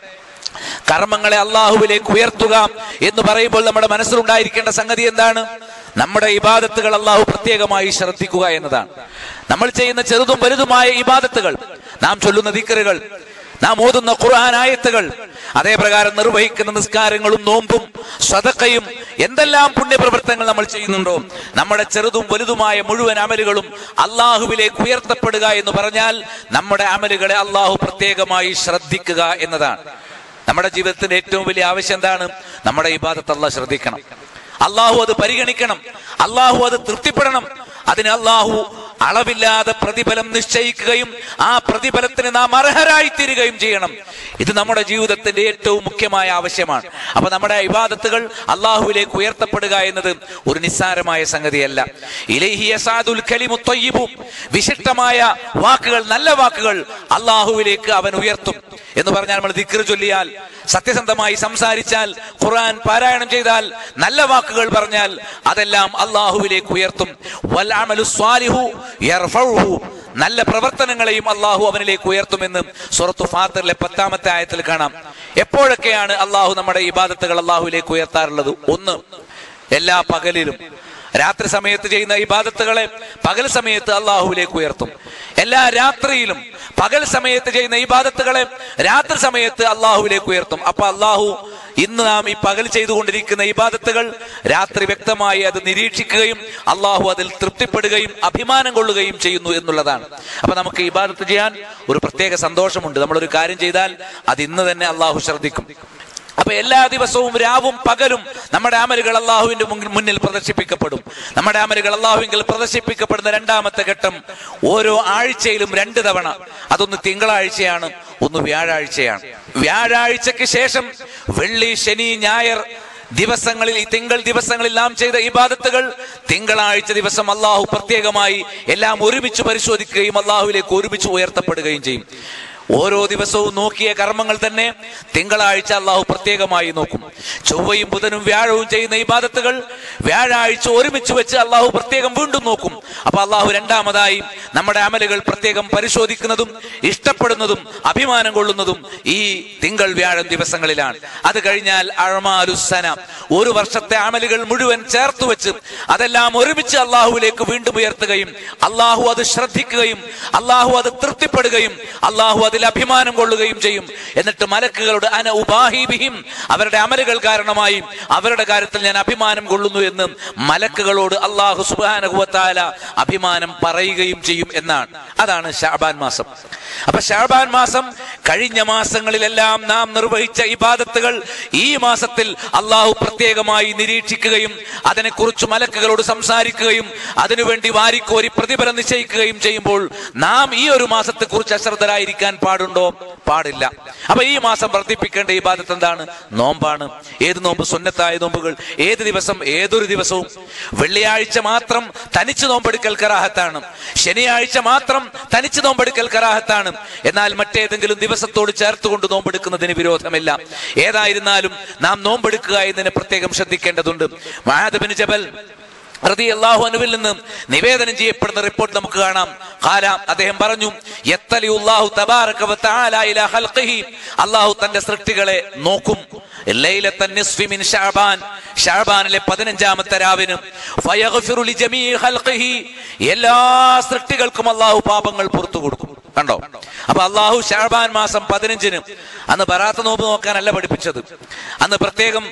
കർമ്മങ്ങളെ അള്ളാഹുവിലേക്ക് ഉയർത്തുക എന്ന് പറയുമ്പോൾ നമ്മുടെ മനസ്സിലുണ്ടായിരിക്കേണ്ട സംഗതി എന്താണ് നമ്മുടെ ഇബാദത്തുകൾ അള്ളാഹു പ്രത്യേകമായി ശ്രദ്ധിക്കുക എന്നതാണ് നമ്മൾ ചെയ്യുന്ന ചെറുതും വലുതുമായ ഇബാദത്തുകൾ നാം ചൊല്ലുന്ന ദിക്കറുകൾ നാം ഓതുന്ന ഖുർആൻ ആയത്തുകൾ അതേപ്രകാരം നിർവഹിക്കുന്ന നിസ്കാരങ്ങളും നോമ്പും സ്വതക്കയും എന്തെല്ലാം പുണ്യപ്രവർത്തനങ്ങൾ നമ്മൾ ചെയ്യുന്നുണ്ടോ നമ്മുടെ ചെറുതും വലുതുമായ മുഴുവൻ അമലുകളും അള്ളാഹുവിലേക്ക് ഉയർത്തപ്പെടുക എന്ന് പറഞ്ഞാൽ നമ്മുടെ അമലുകളെ അള്ളാഹു പ്രത്യേകമായി ശ്രദ്ധിക്കുക എന്നതാണ് നമ്മുടെ ജീവിതത്തിന്റെ ഏറ്റവും വലിയ ആവശ്യം എന്താണ് നമ്മുടെ ഇബാദത്ത് അള്ളാഹ് ശ്രദ്ധിക്കണം അള്ളാഹു അത് പരിഗണിക്കണം അള്ളാഹു അത് തൃപ്തിപ്പെടണം അതിന് അള്ളാഹു അളവില്ലാതെ പ്രതിഫലം നിശ്ചയിക്കുകയും ആ പ്രതിഫലത്തിന് നാം അർഹരായി തീരുകയും ചെയ്യണം ഇത് നമ്മുടെ ജീവിതത്തിന്റെ ഏറ്റവും മുഖ്യമായ ആവശ്യമാണ് അപ്പൊ നമ്മുടെ ഇബാദത്തുകൾ അള്ളാഹുവിലേക്ക് ഉയർത്തപ്പെടുക എന്നത് ഒരു നിസ്സാരമായ സംഗതിയല്ല ഇലൈഹി യസാദുൽ കലിമു ത്വയ്യിബു. വിശിഷ്ടമായ വാക്കുകൾ നല്ല വാക്കുകൾ അള്ളാഹുവിലേക്ക് അവൻ ഉയർത്തും എന്ന് പറഞ്ഞാൽ നമ്മൾ ദിക്ർ ചൊല്ലിയാൽ സത്യസന്ധമായി സംസാരിച്ചാൽ ഖുർആൻ പാരായണം ചെയ്താൽ നല്ല വാക്കുകൾ പറഞ്ഞാൽ അതെല്ലാം അള്ളാഹുവിലേക്ക് ഉയർത്തും വൽ അമലു സ്വാലിഹു യർഫഉഹു. നല്ല പ്രവർത്തനങ്ങളെയും അള്ളാഹു അവനിലേക്ക് ഉയർത്തുമെന്ന് സുറത്തു ഫാത്തറിലെ പത്താമത്തെ ആയത്തിൽ കാണാം എപ്പോഴൊക്കെയാണ് അള്ളാഹു നമ്മുടെ ഇബാദത്തുകൾ അള്ളാഹുവിലേക്ക് ഉയർത്താറുള്ളത് ഒന്ന് എല്ലാ പകലിലും രാത്രി സമയത്ത് ചെയ്യുന്ന ഇബാദത്തുകളെ പകൽ സമയത്ത് അള്ളാഹുവിലേക്ക് ഉയർത്തും എല്ലാ രാത്രിയിലും പകൽ സമയത്ത് ചെയ്യുന്ന ഇബാദത്തുകളെ രാത്രി സമയത്ത് അള്ളാഹുവിലേക്ക് ഉയർത്തും അപ്പൊ അള്ളാഹു ഇന്ന് നാം ഈ പകൽ ചെയ്തുകൊണ്ടിരിക്കുന്ന ഇബാദത്തുകൾ രാത്രി വ്യക്തമായി അത് നിരീക്ഷിക്കുകയും അള്ളാഹു അതിൽ തൃപ്തിപ്പെടുകയും അഭിമാനം കൊള്ളുകയും ചെയ്യുന്നു എന്നുള്ളതാണ് അപ്പൊ നമുക്ക് ഇബാദത്ത് ചെയ്യാൻ ഒരു പ്രത്യേക സന്തോഷമുണ്ട് നമ്മളൊരു കാര്യം ചെയ്താൽ അത് ഇന്ന് തന്നെ അള്ളാഹു ശ്രദ്ധിക്കും അപ്പൊ എല്ലാ ദിവസവും രാവും പകലും നമ്മുടെ അമലുകൾ അള്ളാഹുവിന്റെ മുന്നിൽ മുന്നിൽ പ്രദർശിപ്പിക്കപ്പെടും നമ്മുടെ അമലുകൾ അള്ളാഹുവിൽ പ്രദർശിപ്പിക്കപ്പെടുന്ന രണ്ടാമത്തെ ഘട്ടം ഓരോ ആഴ്ചയിലും രണ്ട് തവണ അതൊന്ന് തിങ്കളാഴ്ചയാണ് ഒന്ന് വ്യാഴാഴ്ചയാണ് വ്യാഴാഴ്ചക്ക് ശേഷം വെള്ളി ശനി ഞായർ ദിവസങ്ങളിൽ ഈ തിങ്കൾ ദിവസങ്ങളിൽ നാം ചെയ്ത ഇബാദത്തുകൾ തിങ്കളാഴ്ച ദിവസം അള്ളാഹു പ്രത്യേകമായി എല്ലാം ഒരുമിച്ച് പരിശോധിക്കുകയും അള്ളാഹുവിലേക്ക് ഒരുമിച്ച് ഉയർത്തപ്പെടുകയും ചെയ്യും ഓരോ ദിവസവും നോക്കിയ കർമ്മങ്ങൾ തന്നെ തിങ്കളാഴ്ച അള്ളാഹു പ്രത്യേകമായി നോക്കും ചൊവ്വയും ബുധനും വ്യാഴവും ചെയ്യുന്ന ഇബാദത്തുകൾ വ്യാഴാഴ്ച ഒരുമിച്ച് വെച്ച് അള്ളാഹു പ്രത്യേകം വീണ്ടും നോക്കും അപ്പൊ അള്ളാഹു രണ്ടാമതായി നമ്മുടെ അമലുകൾ പ്രത്യേകം പരിശോധിക്കുന്നതും ഇഷ്ടപ്പെടുന്നതും അഭിമാനം കൊള്ളുന്നതും ഈ തിങ്കൾ വ്യാഴം ദിവസങ്ങളിലാണ് അത് കഴിഞ്ഞാൽ അഴമാലുസന ഒരു വർഷത്തെ അമലുകൾ മുഴുവൻ ചേർത്ത് വെച്ച് അതെല്ലാം ഒരുമിച്ച് അള്ളാഹുവിലേക്ക് വീണ്ടും ഉയർത്തുകയും അള്ളാഹു അത് ശ്രദ്ധിക്കുകയും അള്ളാഹു അത് തൃപ്തിപ്പെടുകയും അള്ളാഹു അതിൽ അഭിമാനം കൊള്ളുകയും ചെയ്യും എന്നിട്ട് മലക്കുകളുടെ അന ഉപാഹിബിഹിം അവരുടെ അമലുകൾ കാരണമായി അവരുടെ കാര്യത്തിൽ ഞാൻ അഭിമാനം കൊള്ളുന്നു എന്ന് മലക്കുകളോട് അള്ളാഹു സുബാനകുവത്താല അഭിമാനം പറയുകയും ചെയ്യും എന്നാണ് അതാണ് ഷാബാൻ മാസം അപ്പൊ ഷാബാൻ മാസം കഴിഞ്ഞ മാസങ്ങളിലെല്ലാം നാം നിർവഹിച്ച ഇബാദത്തുകൾ ഈ മാസത്തിൽ അള്ളാഹു പ്രത്യേകമായി നിരീക്ഷിക്കുകയും അതിനെക്കുറിച്ച് മലക്കുകളോട് സംസാരിക്കുകയും അതിനുവേണ്ടി വാരിക്കോരി പ്രതിഫലം നിശ്ചയിക്കുകയും ചെയ്യുമ്പോൾ നാം ഈ ഒരു മാസത്തെ കുറിച്ച് അശ്രദ്ധരായിരിക്കാൻ പാടുണ്ടോ പാടില്ല അപ്പൊ ഈ മാസം വർദ്ധിപ്പിക്കേണ്ട ഇബാദത്ത് എന്താണ് നോമ്പാണ് ഏത് നോമ്പ് സുന്നത്തായ നോമ്പുകൾ ഏത് ദിവസം ഏതൊരു ദിവസവും വെള്ളിയാഴ്ച മാത്രം തനിച്ച് നോമ്പെടുക്കൽ കറാഹത്താണ് ശനിയാഴ്ച മാത്രം തനിച്ച് നോമ്പെടുക്കൽ കറാഹത്താണ് എന്നാൽ മറ്റേതെങ്കിലും ദിവസത്തോട് ചേർത്തുകൊണ്ട് നോമ്പെടുക്കുന്നതിന് വിരോധമില്ല ഏതായിരുന്നാലും നാം നോമ്പെടുക്കുക എന്നതിന് പ്രത്യേകം ശ്രദ്ധിക്കേണ്ടതുണ്ട് മഹാദബിന് ജബൽ റതി അള്ളാഹു അനുവിൽ നിന്ന് നിവേദനം ചെയ്യപ്പെടുന്ന റിപ്പോർട്ട് നമുക്ക് കാണാം ഖാല അദ്ദേഹം പറഞ്ഞു യത്തലി അല്ലാഹു തബാറക വ തആല ഇലാ ഖൽഖിഹി അല്ലാഹു തന്റെ സൃഷ്ടികളെ നോക്കും ലൈലത്തൻ നിസ്ഫി മിൻ ശഅബാൻ ശഅബാനിലെ 15ാമത്തെ രാവിന് ഫയഗ്ഫിറു ലി ജമീ ഖൽഖിഹി എല്ലാ സൃഷ്ടികൾക്കും അല്ലാഹു പാപങ്ങൾ പുറത്തു കൊടുക്കും കണ്ടോ അപ്പൊ അള്ളാഹു ഷാബാൻ മാസം പതിനഞ്ചിന് അന്ന് ബറാത്ത നോമ്പ് നോക്കാനല്ല പഠിപ്പിച്ചത് അന്ന് പ്രത്യേകം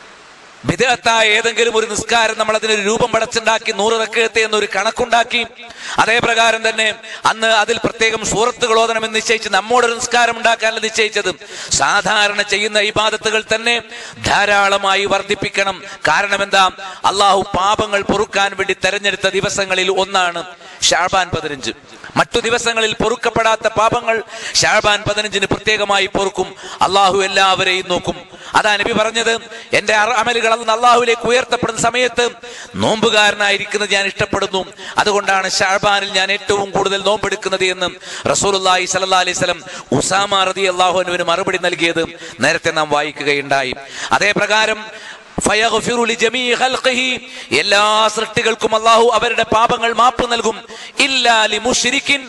വിദഗ്ധായ ഏതെങ്കിലും ഒരു നിസ്കാരം നമ്മൾ അതിനൊരു രൂപം പടച്ചുണ്ടാക്കി നൂറ് റക്കത്തെ എന്നൊരു കണക്കുണ്ടാക്കി അതേ പ്രകാരം തന്നെ അന്ന് അതിൽ പ്രത്യേകം സൂറത്തുകൾ ഓതണമെന്ന് നിശ്ചയിച്ച് നമ്മോടൊരു നിസ്കാരം ഉണ്ടാക്കാനല്ല നിശ്ചയിച്ചത് സാധാരണ ചെയ്യുന്ന ഇബാദത്തുകൾ തന്നെ ധാരാളമായി വർദ്ധിപ്പിക്കണം കാരണം എന്താ അള്ളാഹു പാപങ്ങൾ പൊറുക്കാൻ വേണ്ടി തെരഞ്ഞെടുത്ത ദിവസങ്ങളിൽ ഒന്നാണ് ഷാബാൻ പതിനഞ്ച് മറ്റു ദിവസങ്ങളിൽ പൊറുക്കപ്പെടാത്ത പാപങ്ങൾ ഷാബാൻ പതിനഞ്ചിന് പ്രത്യേകമായി പൊറുക്കും അള്ളാഹു എല്ലാവരെയും നോക്കും അതാ നബി പറഞ്ഞത് എന്റെ അറ- അമലുകൾ അന്ന് അള്ളാഹുലേക്ക് ഉയർത്തപ്പെടുന്ന സമയത്ത് നോമ്പുകാരനായിരിക്കുന്നത് ഞാൻ ഇഷ്ടപ്പെടുന്നു അതുകൊണ്ടാണ് ഷാബാനിൽ ഞാൻ ഏറ്റവും കൂടുതൽ നോമ്പെടുക്കുന്നത് എന്ന് റസൂലുള്ളാഹി സ്വല്ലല്ലാഹി അലൈഹി വസല്ലം ഉസാമ റതി അള്ളാഹുവിന് മറുപടി നൽകിയത് നേരത്തെ നാം വായിക്കുകയുണ്ടായി അതേ പ്രകാരം ഫയഗ്ഫിറു ലിജമീ ഖൽഖിഹി എല്ലാ സൃഷ്ടികൾക്കും അല്ലാഹു അവരുടെ പാപങ്ങൾ മാപ്പ് നൽകും ഇല്ലാ ലിമുശ്രിക്കിൻ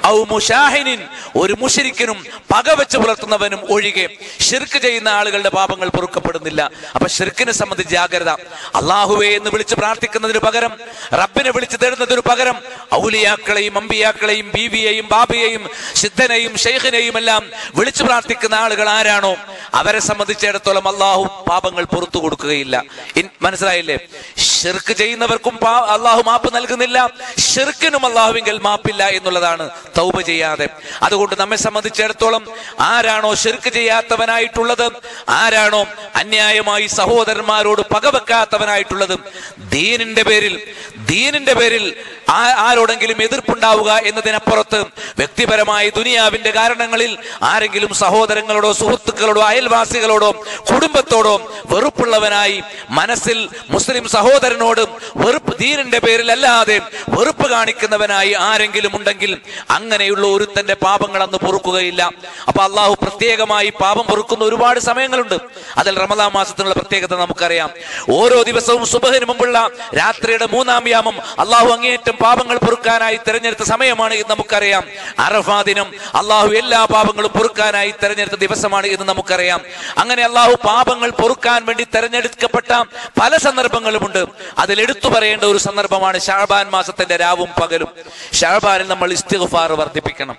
ഔ മുഷാഹിനിൻ ഒരു മുഷരിക്കനും പകവെച്ച് പുലർത്തുന്നവനും ഒഴികെ ഷിർക്ക് ചെയ്യുന്ന ആളുകളുടെ പാപങ്ങൾ പൊറുക്കപ്പെടുന്നില്ല അപ്പൊ ഷിർക്കിനെ സംബന്ധിച്ച് ജാഗ്രത അള്ളാഹുവേ എന്ന് വിളിച്ച് പ്രാർത്ഥിക്കുന്നതിന് പകരം റബ്ബിനെ വിളിച്ച് തേടുന്നതിന് പകരം ഔലിയാക്കളെയും അമ്പിയാക്കളെയും ബീവിയെയും ബാബിയെയും സിദ്ധനെയും ഷെയ്ഖിനെയും എല്ലാം വിളിച്ചു പ്രാർത്ഥിക്കുന്ന ആളുകൾ ആരാണോ അവരെ സംബന്ധിച്ചിടത്തോളം അള്ളാഹു പാപങ്ങൾ പുറത്തു കൊടുക്കുകയില്ല ഇൻ- മനസ്സിലായില്ലേ ഷിർക്ക് ചെയ്യുന്നവർക്കും പാ- അള്ളാഹു മാപ്പ് നൽകുന്നില്ല ഷിർക്കിനും അള്ളാഹുവിങ്കൽ മാപ്പില്ല എന്നുള്ളതാണ് തൗബ ചെയ്യാതെ അതുകൊണ്ട് നമ്മെ സംബന്ധിച്ചിടത്തോളം ആരാണോ ഷിർക്ക് ചെയ്യാത്തവനായിട്ടുള്ളത് ആരാണോ അന്യായമായി സഹോദരന്മാരോട് പകവെക്കാത്തവനായിട്ടുള്ളത് ദീനിന്റെ പേരിൽ ദീനിന്റെ പേരിൽ ആ- ആരോടെങ്കിലും എതിർപ്പുണ്ടാവുക എന്നതിനപ്പുറത്ത് വ്യക്തിപരമായി ദുനിയാവിന്റെ കാരണങ്ങളിൽ ആരെങ്കിലും സഹോദരങ്ങളോടോ സുഹൃത്തുക്കളോടോ അയൽവാസികളോടോ കുടുംബത്തോടോ വെറുപ്പുള്ളവനായി മനസ്സിൽ മുസ്ലിം സഹോദരനോട് വെറുപ്പ് ദീനിന്റെ പേരിൽ അല്ലാതെ വെറുപ്പ് കാണിക്കുന്നവനായി ആരെങ്കിലും ഉണ്ടെങ്കിൽ അങ്ങനെയുള്ള ഒരുത്തന്റെ പാപങ്ങൾ അന്ന് പൊറുക്കുകയില്ല അപ്പൊ അള്ളാഹു പ്രത്യേകമായി പാപം പൊറുക്കുന്ന ഒരുപാട് സമയങ്ങളുണ്ട് അതിൽ റമദാ മാസത്തിനുള്ള പ്രത്യേകത നമുക്കറിയാം ഓരോ ദിവസവും സുബഹിന് മുമ്പുള്ള രാത്രിയുടെ മൂന്നാം യാമം അള്ളാഹു അങ്ങേയറ്റം പാപങ്ങൾ പൊറുക്കാനായി തെരഞ്ഞെടുത്ത സമയമാണ് എന്ന് നമുക്കറിയാം അറഫാ ദിനം അള്ളാഹു എല്ലാ പാപങ്ങളും പൊറുക്കാനായി തെരഞ്ഞെടുത്ത ദിവസമാണ് എന്ന് നമുക്കറിയാം അങ്ങനെ അള്ളാഹു പാപങ്ങൾ പൊറുക്കാൻ വേണ്ടി തെരഞ്ഞെടുക്കപ്പെട്ട പല സന്ദർഭങ്ങളുമുണ്ട് അതിൽ എടുത്തു പറയേണ്ട ഒരു സന്ദർഭമാണ് ഷാബാൻ മാസത്തിന്റെ രാവും പകലും ഷാബാനിൽ നമ്മൾ ഇസ്തിഗ്ഫാർ വർദ്ധിപ്പിക്കണം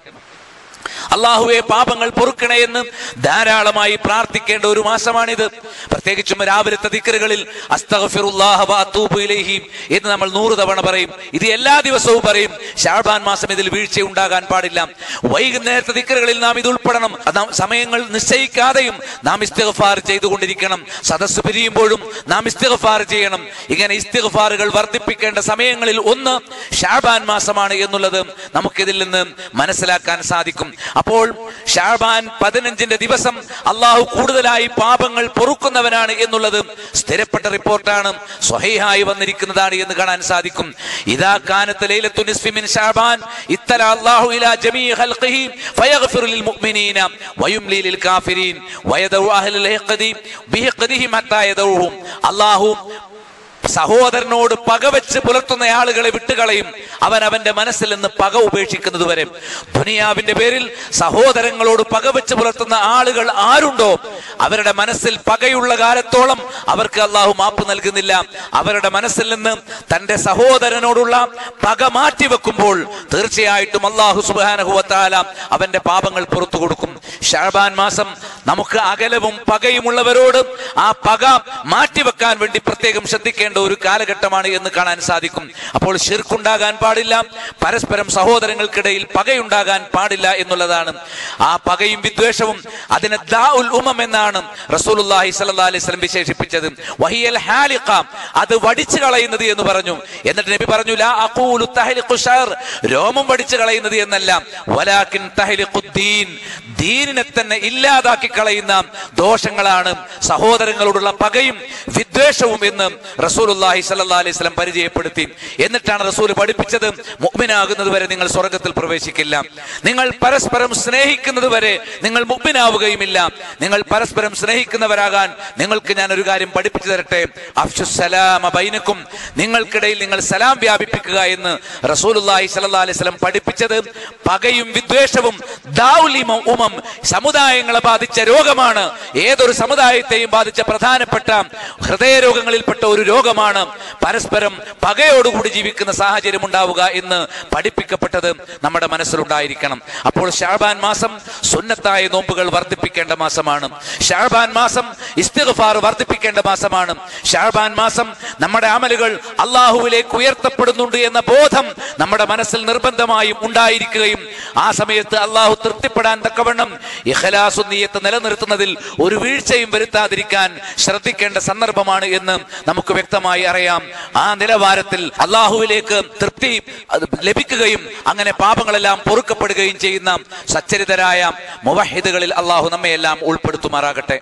അള്ളാഹുവെ പാപങ്ങൾ പൊറുക്കണേ എന്ന് ധാരാളമായി പ്രാർത്ഥിക്കേണ്ട ഒരു മാസമാണിത് പ്രത്യേകിച്ചും രാവിലത്തെ ദിക്കറുകളിൽ അസ്തഗ്ഫിറുല്ലാഹ വഅതൂബു ഇലൈഹി എന്ന് നമ്മൾ നൂറ് തവണ പറയും ഇത് എല്ലാ ദിവസവും പറയും ഷാബാൻ മാസം ഇതിൽ വീഴ്ച ഉണ്ടാകാൻ പാടില്ല വൈകുന്നേരത്തെ ദിക്കറുകളിൽ നാം ഇത് ഉൾപ്പെടണം അത് നാം സമയങ്ങൾ നിശ്ചയിക്കാതെയും നാം ഇസ്തിഗ്ഫാർ ചെയ്തുകൊണ്ടിരിക്കണം സദസ്സ് പിരിയുമ്പോഴും നാം ഇസ്തിഗ്ഫാർ ചെയ്യണം ഇങ്ങനെ ഇസ്തിഗ്ഫാറുകൾ വർദ്ധിപ്പിക്കേണ്ട സമയങ്ങളിൽ ഒന്ന് ഷാബാൻ മാസമാണ് എന്നുള്ളത് നമുക്കിതിൽ നിന്ന് മനസ്സിലാക്കാൻ സാധിക്കും അപ്പോൾ ഷാബാൻ പതിനഞ്ചിന്റെ ദിവസം അള്ളാഹു കൂടുതലായി പാപങ്ങൾ പൊറുക്കുന്നവനാണ് എന്നുള്ളത് സ്ഥിരപ്പെട്ട റിപ്പോർട്ടാണ് സ്വഹീഹായി വന്നിരിക്കുന്നതാണ് എന്ന് കാണാൻ സാധിക്കും ഇതാ കാനത്ത് ലൈലത്തു നിസ്ഫി മിൻ ഷാബാൻ ഇത്തല അല്ലാഹു ഇലാ ജമീ ഖൽഖിഹി ഫയഗ്ഫിറു ലിൽ മുഅ്മിനീന വയുംലി ലിൽ കാഫിരീൻ വയദഉ അഹ്ലൽ ഹിഖദി ബിഹിഖദിഹിം ഹത്താ യദഉഹും അല്ലാഹു സഹോദരനോട് പകവെച്ച് പുലർത്തുന്ന ആളുകളെ വിട്ടുകളയും അവൻ അവന്റെ മനസ്സിൽ നിന്ന് പക ഉപേക്ഷിക്കുന്നത് വരെ ദുനിയാവിന്റെ പേരിൽ സഹോദരങ്ങളോട് പകവെച്ച് പുലർത്തുന്ന ആളുകൾ ആരുണ്ടോ അവരുടെ മനസ്സിൽ പകയുള്ള കാലത്തോളം അവർക്ക് അള്ളാഹു മാപ്പ് നൽകുന്നില്ല അവരുടെ മനസ്സിൽ നിന്ന് തന്റെ സഹോദരനോടുള്ള പക മാറ്റിവെക്കുമ്പോൾ തീർച്ചയായിട്ടും അള്ളാഹു സുബാനഹുവത്താല അവന്റെ പാപങ്ങൾ പുറത്തു കൊടുക്കും ഷാബാൻ മാസം നമുക്ക് അകലവും പകയുമുള്ളവരോട് ആ പക മാറ്റിവെക്കാൻ വേണ്ടി പ്രത്യേകം ശ്രദ്ധിക്കേണ്ട ഒരു കാലഘട്ടമാണ് എന്ന് കാണാൻ സാധിക്കും അപ്പോൾ ഷിർക്കുണ്ടാകാൻ പാടില്ല പരസ്പരം സഹോദരങ്ങൾക്കിടയിൽ പകയുണ്ടാകാൻ പാടില്ല എന്നുള്ളതാണ് ആ പകയും വിദ്വേഷവും അതിനെ ദാ ഉൽ ഉമം എന്നാണ് റസൂലുള്ളാഹി സ്വല്ലല്ലാഹി അലൈഹി വസല്ലം വിശേഷിപ്പിച്ചത് വഹിയൽ ഹാലിഖ അത് വടിച്ചു കളയുന്നത് എന്ന് പറഞ്ഞു എന്നിട്ട് നബി പറഞ്ഞു ലാ അഖൂലു തഹ്ലിഖു ഷർ രോമം വടിച്ചു കളയുന്നത് എന്നല്ല വലാകിൻ തഹ്ലിഖുദ്ദീൻ ദീനിനെ തന്നെ ഇല്ലാതാക്കി കളയുന്ന ദോഷങ്ങളാണ് സഹോദരങ്ങളോടുള്ള പകയും വിദ്വേഷവും എന്ന് റസൂലുള്ളാഹി സ്വല്ലല്ലാഹി അലൈഹി വസല്ലം പരിചയപ്പെടുത്തി എന്നിട്ടാണ് റസൂൽ പഠിപ്പിച്ചത് മുഅ്മിനാകുന്നത് വരെ നിങ്ങൾ സ്വർഗത്തിൽ പ്രവേശിക്കില്ല നിങ്ങൾ പരസ്പരം സ്നേഹിക്കുന്നത് വരെ നിങ്ങൾ മുഅ്മിനാവുകയുമില്ല നിങ്ങൾ പരസ്പരം സ്നേഹിക്കുന്നവരാകാൻ നിങ്ങൾക്ക് ഞാൻ ഒരു കാര്യം പഠിപ്പിച്ചു തരട്ടെ അഫ്ഷുസലാമ ബൈനക്കും നിങ്ങൾക്കിടയിൽ നിങ്ങൾ സലാം വ്യാപിപ്പിക്കുക എന്ന് റസൂലുള്ളാഹി സ്വല്ലല്ലാഹി അലൈഹി വസല്ലം പഠിപ്പിച്ചത് പകയും വിദ്വേഷവും ദാഉലിമ ഉമം സമുദായങ്ങളെ ബാധിച്ച രോഗമാണ് ഏതൊരു സമുദായത്തെയും ബാധിച്ച പ്രധാനപ്പെട്ട ഹൃദയരോഗങ്ങളിൽപ്പെട്ട ഒരു രോഗമാണ് പരസ്പരം പകയോടുകൂടി ജീവിക്കുന്ന സാഹചര്യം ഉണ്ടാവുക എന്ന് പഠിപ്പിക്കപ്പെട്ടത് നമ്മുടെ മനസ്സിലുണ്ടായിരിക്കണം അപ്പോൾ ഷാബാൻ മാസം സുന്നത്തായ നോമ്പുകൾ വർദ്ധിപ്പിക്കേണ്ട മാസമാണ് ഷാബാൻ മാസം ഇസ്തിഗ്ഫാർ വർദ്ധിപ്പിക്കേണ്ട മാസമാണ് ഷാബാൻ മാസം നമ്മുടെ അമലുകൾ അള്ളാഹുവിലേക്ക് ഉയർത്തപ്പെടുന്നുണ്ട് എന്ന ബോധം നമ്മുടെ മനസ്സിൽ നിർബന്ധമായും ഉണ്ടായിരിക്കുകയും ആ സമയത്ത് അള്ളാഹു തൃപ്തിപ്പെടാൻ തക്കവണ്ണം ഇഖലാസു നീയത്ത് നിലനിർത്തുന്നതിൽ ഒരു വീഴ്ചയും വരുത്താതിരിക്കാൻ ശ്രദ്ധിക്കേണ്ട സന്ദർഭമാണ് എന്ന് നമുക്ക് വ്യക്തമായി അറിയാം ആ നിലവാരത്തിൽ അള്ളാഹുവിലേക്ക് തൃപ്തി അത് ലഭിക്കുകയും അങ്ങനെ പാപങ്ങളെല്ലാം പൊറുക്കപ്പെടുകയും ചെയ്യുന്ന സച്ചരിതരായ മുവഹിദുകളിൽ അള്ളാഹു നമ്മയെല്ലാം ഉൾപ്പെടുത്തുമാറാകട്ടെ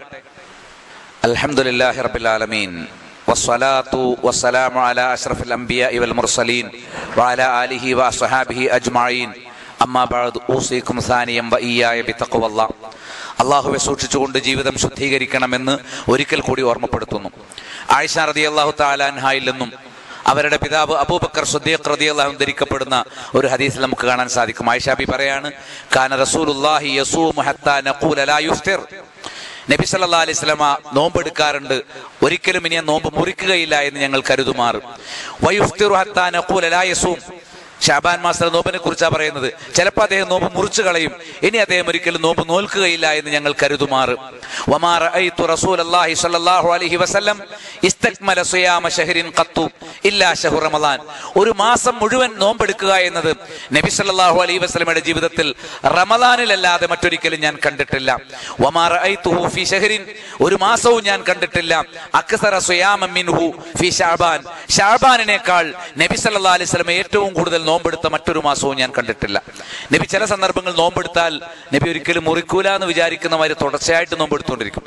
അൽഹംദുലില്ലാഹി റബ്ബിൽ ആലമീൻ വസ്സലാത്തു വസ്സലാമു അലാ അഷ്റഫിൽ അംബിയാഇ വൽ മുർസലീൻ വഅലാ ആലിഹി വഅസ്ഹാബിഹി അജ്മഈൻ അമ്മാ ബഅദ് ഊസീകും സാനിയം വഇയ്യായ ബിത്തഖ്വല്ലാഹ് അള്ളാഹുവെ സൂക്ഷിച്ചുകൊണ്ട് ജീവിതം ശുദ്ധീകരിക്കണമെന്ന് ഒരിക്കൽ കൂടി ഓർമ്മപ്പെടുത്തുന്നു ആയിഷ റളിയല്ലാഹു തആല അൻഹായിൽ നിന്നും അവരുടെ പിതാവ് അബൂബക്കർ സുദ്ദീഖ് റളിയല്ലാഹു അൻഹു ധരിക്കപ്പെടുന്ന ഒരു ഹദീസിൽ നമുക്ക് കാണാൻ സാധിക്കും ആയിഷാബി പറയാണ് കാന റസൂലുള്ളാഹി യസൂമു ഹത്താ നഖൂല ലാ യുഫ്തിർ നബി സല്ലല്ലാഹു അലൈഹി വസല്ലമ നോമ്പെടുക്കാറുണ്ട് ഒരിക്കലും ഇനി ആ നോമ്പ് മുറിക്കുകയില്ല എന്ന് ഞങ്ങൾ കരുതുമാറ് വയുഫ്തിറു ഹത്താ നഖൂല ലാ യസൂം ഷാബാൻ മാസത്തിലെ നോമ്പിനെ കുറിച്ചാണ് പറയുന്നത് ചിലപ്പോൾ അദ്ദേഹം നോമ്പ് മുറിച്ചു കളയും ഇനി അദ്ദേഹം ഒരിക്കലും നോമ്പ് നോൽക്കുകയില്ല എന്ന് ഞങ്ങൾ കരുതുമാറ് വമാ റഅയ്തു റസൂലല്ലാഹി സ്വല്ലല്ലാഹു അലൈഹി വസല്ലം ഇസ്തക്മല സിയാമ ശഹരിൻ ഖത്തു ഇല്ലാ ശഹ്റു റമളാൻ ഒരു മാസം മുഴുവൻ നോമ്പെടുക്കുക എന്നത് നബി സല്ലല്ലാഹു അലൈഹി വസല്ലമയുടെ ജീവിതത്തിൽ റമളാനിലല്ലാതെ മറ്റൊരിക്കലും ഞാൻ കണ്ടിട്ടില്ല വമാ റഅയ്തുഹു ഫി ശഹരിൻ ഒരു മാസവും ഞാൻ കണ്ടിട്ടില്ല അക്സറ സിയാമ മിൻഹു ഫി ഷഅബാൻ ഷഅബാനിനേക്കാൾ നബി സല്ലല്ലാഹു അലൈഹി വസല്ലം ഏറ്റവും കൂടുതൽ നോമ്പെടുത്ത മറ്റൊരു മാസവും ഞാൻ കണ്ടിട്ടില്ല നബി ചില സന്ദർഭങ്ങൾ നോമ്പെടുത്താൽ നബി ഒരിക്കലും മുറിക്കൂല എന്ന് വിചാരിക്കുന്ന മാതിരി തുടർച്ചയായിട്ട് നോമ്പെടുത്തുകൊണ്ടിരിക്കും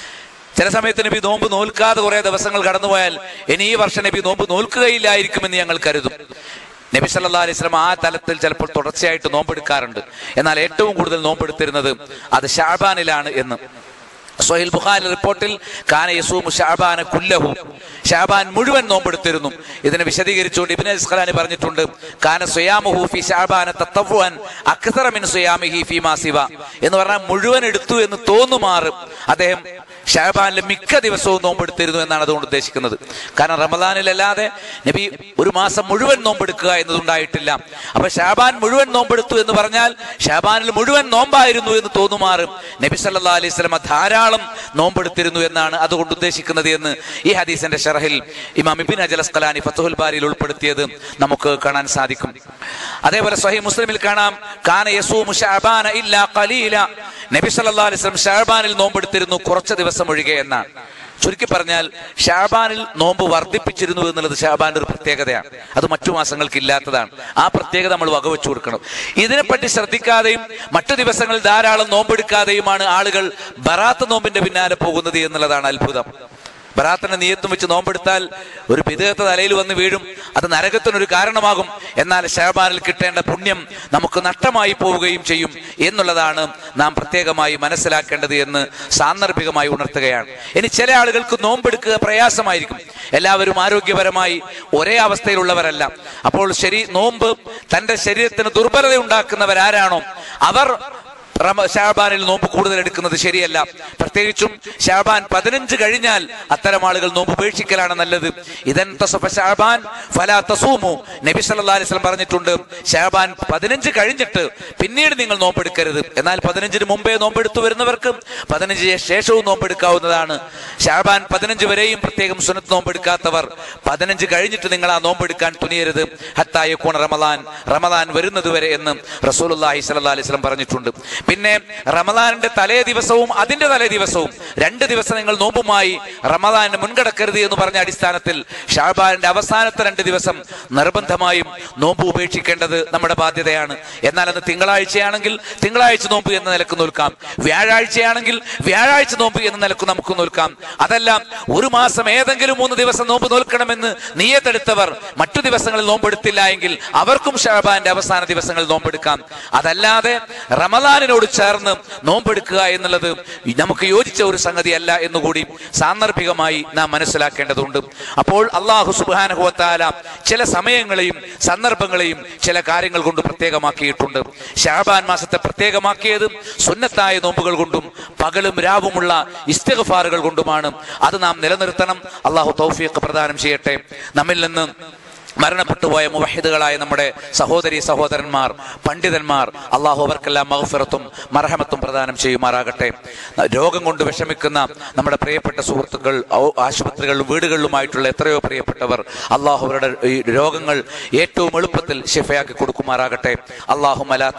ചില സമയത്ത് നബി നോമ്പ് നോൽക്കാതെ കുറെ ദിവസങ്ങൾ കടന്നുപോയാൽ ഇനി ഈ വർഷം നബി നോമ്പ് നോൽക്കുകയില്ലായിരിക്കുമെന്ന് ഞങ്ങൾ കരുതും നബി സല്ലാ അലൈഹി സ്വലം ആ തലത്തിൽ ചിലപ്പോൾ തുടർച്ചയായിട്ട് നോമ്പെടുക്കാറുണ്ട് എന്നാൽ ഏറ്റവും കൂടുതൽ നോമ്പെടുത്തിരുന്നത് അത് ഷാബാനിലാണ് എന്ന് സൊഹൈൽ ബുഖാരി റിപ്പോർട്ടിൽ കാന യസൂമു ഷാബാന കുല്ലഹു ഷാബാൻ മുഴുവൻ നോമ്പെടുത്തിരുന്നു ഇതിനെ വിശദീകരിച്ചുകൊണ്ട് ഇബ്നു അസ്ഖലാനി പറഞ്ഞിട്ടുണ്ട് കാന സുയാമുഹു ഫി ഷാബാന തത്തവ്വൻ അക്സറ മിൻ സുയാമിഹി ഫി മാ സിവ എന്ന് പറഞ്ഞാൽ മുഴുവൻ എടുത്തു എന്ന് തോന്നുമാറ് അദ്ദേഹം ഷാബാനിലെ മിക്ക ദിവസവും നോമ്പെടുത്തിരുന്നു എന്നാണ് അതുകൊണ്ട് ഉദ്ദേശിക്കുന്നത് കാരണം റമദാനിലല്ലാതെ നബി ഒരു മാസം മുഴുവൻ നോമ്പെടുക്കുക എന്നതുണ്ടായിട്ടില്ല അപ്പൊ ഷാബാൻ മുഴുവൻ നോമ്പെടുത്തു എന്ന് പറഞ്ഞാൽ ഷാബാനിൽ മുഴുവൻ നോമ്പായിരുന്നു എന്ന് തോന്നുമാറും നബി സല്ലാ അലൈഹി സ്വലമ ധാരാളം നോമ്പെടുത്തിരുന്നു എന്നാണ് അതുകൊണ്ട് ഉദ്ദേശിക്കുന്നത് എന്ന് ഈ ഹദീസിന്റെ ഷറഹിൽ ഇമാം ഇബിൻ അജൽ അസ്കലാനി ഫത്തുൽ ബാരിയിൽ ഉൾപ്പെടുത്തിയത് നമുക്ക് കാണാൻ സാധിക്കും അതേപോലെ സഹി മുസ്ലിമിൽ കാണാം കാന യസൂമു ഷഅബാന ഇല്ലാ ഖലീല നബി സല്ലല്ലാഹു അലൈഹി വസല്ലം ഷഅബാനിൽ നോമ്പെടുത്തിരുന്നു കുറച്ച് ദിവസം ഒഴികെ എന്നാണ് ചുരുക്കി പറഞ്ഞാൽ ഷാബാനിൽ നോമ്പ് വർദ്ധിപ്പിച്ചിരുന്നു എന്നുള്ളത് ഷാബാന്റെ ഒരു പ്രത്യേകതയാണ് അത് മറ്റു മാസങ്ങൾക്ക് ഇല്ലാത്തതാണ് ആ പ്രത്യേകത നമ്മൾ വകവെച്ചു കൊടുക്കണം ഇതിനെപ്പറ്റി ശ്രദ്ധിക്കാതെയും മറ്റു ദിവസങ്ങളിൽ ധാരാളം നോമ്പെടുക്കാതെയുമാണ് ആളുകൾ ബറാത്ത് നോമ്പിന്റെ പിന്നാലെ പോകുന്നത് എന്നുള്ളതാണ് അത്ഭുതം ബറാത്തിന്റെ നീയത്തും വെച്ച് നോമ്പെടുത്താൽ ഒരു വിദേഹത്തെ തലയിൽ വന്ന് വീഴും അത് നരകത്തിനൊരു കാരണമാകും എന്നാൽ ഷാബാനിൽ കിട്ടേണ്ട പുണ്യം നമുക്ക് നഷ്ടമായി പോവുകയും ചെയ്യും എന്നുള്ളതാണ് നാം പ്രത്യേകമായി മനസ്സിലാക്കേണ്ടത് എന്ന് സാന്ദർഭികമായി ഉണർത്തുകയാണ് ഇനി ചില ആളുകൾക്ക് നോമ്പെടുക്കുക പ്രയാസമായിരിക്കും എല്ലാവരും ആരോഗ്യപരമായി ഒരേ അവസ്ഥയിലുള്ളവരല്ല അപ്പോൾ ശരി നോമ്പ് തന്റെ ശരീരത്തിന് ദുർബലത ഉണ്ടാക്കുന്നവരാരാണോ അവർ റമ- ഷാബാനിൽ നോമ്പ് കൂടുതൽ എടുക്കുന്നത് ശരിയല്ല പ്രത്യേകിച്ചും ഷാബാൻ പതിനഞ്ച് കഴിഞ്ഞാൽ അത്തരം ആളുകൾ നോമ്പ് ഉപേക്ഷിക്കലാണ് നല്ലത് ഇതൻ തസഫ ഷാബാൻ ഫലാ തസൂമു നബി സല്ലല്ലാഹു അലൈഹി വസല്ലം പറഞ്ഞിട്ടുണ്ട് ഷാബാൻ പതിനഞ്ച് കഴിഞ്ഞിട്ട് പിന്നീട് നിങ്ങൾ നോമ്പെടുക്കരുത് എന്നാൽ പതിനഞ്ചിന് മുമ്പേ നോമ്പെടുത്തു വരുന്നവർക്ക് പതിനഞ്ചിന് ശേഷവും നോമ്പെടുക്കാവുന്നതാണ് ഷാബാൻ പതിനഞ്ച് വരെയും പ്രത്യേകം സുനത്ത് നോമ്പെടുക്കാത്തവർ പതിനഞ്ച് കഴിഞ്ഞിട്ട് നിങ്ങൾ ആ നോമ്പെടുക്കാൻ തുനിയരുത് ഹത്തായക്കൂൺ റമദാൻ റമദാൻ വരുന്നത് വരെ എന്ന് റസൂലുള്ളാഹി സ്വല്ലല്ലാഹു അലൈഹി വസല്ലം പറഞ്ഞിട്ടുണ്ട് പിന്നെ റമദാനിന്റെ തലേ ദിവസവും അതിന്റെ തലേ ദിവസവും രണ്ട് ദിവസം നിങ്ങൾ നോമ്പുമായി റമദാനിന് മുൻകടക്കരുത് എന്ന് പറഞ്ഞ അടിസ്ഥാനത്തിൽ ഷാബാനിന്റെ അവസാനത്തെ രണ്ട് ദിവസം നിർബന്ധമായും നോമ്പ് ഉപേക്ഷിക്കേണ്ടത് നമ്മുടെ ബാധ്യതയാണ് എന്നാൽ അത് തിങ്കളാഴ്ചയാണെങ്കിൽ തിങ്കളാഴ്ച നോമ്പ് എന്ന നിലക്ക് നോൽക്കാം വ്യാഴാഴ്ചയാണെങ്കിൽ വ്യാഴാഴ്ച നോമ്പ് എന്ന നിലക്ക് നമുക്ക് നോൽക്കാം അതല്ല ഒരു മാസം ഏതെങ്കിലും മൂന്ന് ദിവസം നോമ്പ് നോൽക്കണമെന്ന് നീയത്തെടുത്തവർ മറ്റു ദിവസങ്ങളിൽ നോമ്പെടുത്തില്ല എങ്കിൽ അവർക്കും ഷാബാന്റെ അവസാന ദിവസങ്ങളിൽ നോമ്പെടുക്കാം അതല്ലാതെ റമദാനിനോട് ചേർന്ന് നോമ്പെടുക്കുക എന്നുള്ളത് നമുക്ക് യോജിച്ച ഒരു സംഗതിയല്ല എന്നുകൂടി സാന്ദർഭികമായി നാം മനസ്സിലാക്കേണ്ടതുണ്ട് അപ്പോൾ അള്ളാഹു സുബാനഹുവത്താല ചില സമയങ്ങളെയും സന്ദർഭങ്ങളെയും ചില കാര്യങ്ങൾ കൊണ്ട് പ്രത്യേകമാക്കിയിട്ടുണ്ട് ഷാബാൻ മാസത്തെ പ്രത്യേകമാക്കിയത് സുന്നത്തായ നോമ്പുകൾ കൊണ്ടും പകലും രാവുമുള്ള ഇസ്തിഗ്ഫാറുകൾ കൊണ്ടുമാണ് അത് നാം നിലനിർത്തണം അള്ളാഹു തൗഫീഖ് പ്രദാനം ചെയ്യട്ടെ നമ്മിൽ നിന്ന് മരണപ്പെട്ടുപോയ മുവഹിദുകളായ നമ്മുടെ സഹോദരി സഹോദരന്മാർ പണ്ഡിതന്മാർ അള്ളാഹു അവർക്കെല്ലാം മഹഫിറത്തും മർഹമത്തും പ്രദാനം ചെയ്യുമാറാകട്ടെ രോഗം കൊണ്ട് വിഷമിക്കുന്ന നമ്മുടെ പ്രിയപ്പെട്ട സുഹൃത്തുക്കൾ ഔ- ആശുപത്രികളിലും വീടുകളിലുമായിട്ടുള്ള എത്രയോ പ്രിയപ്പെട്ടവർ അള്ളാഹു അവരുടെ ഈ രോഗങ്ങൾ ഏറ്റവും എളുപ്പത്തിൽ ഷിഫയാക്കി കൊടുക്കുമാറാകട്ടെ അള്ളാഹു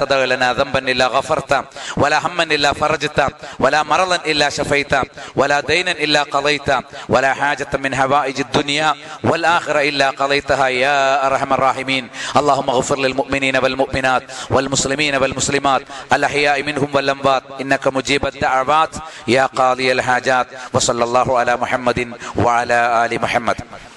ولا هما الا فرجت ولا مرضا الا شفيت ولا دينا الا قضيت ولا حاجة من هوائج الدنيا والآخرة إلا قضيتها يا أرحم الراحمين اللهم اغفر للمؤمنين والمؤمنات والمسلمين والمسلمات الأحياء منهم والأموات إنك مجيب الدعوات يا قاضي الحاجات وصلى الله على محمد وعلى آل محمد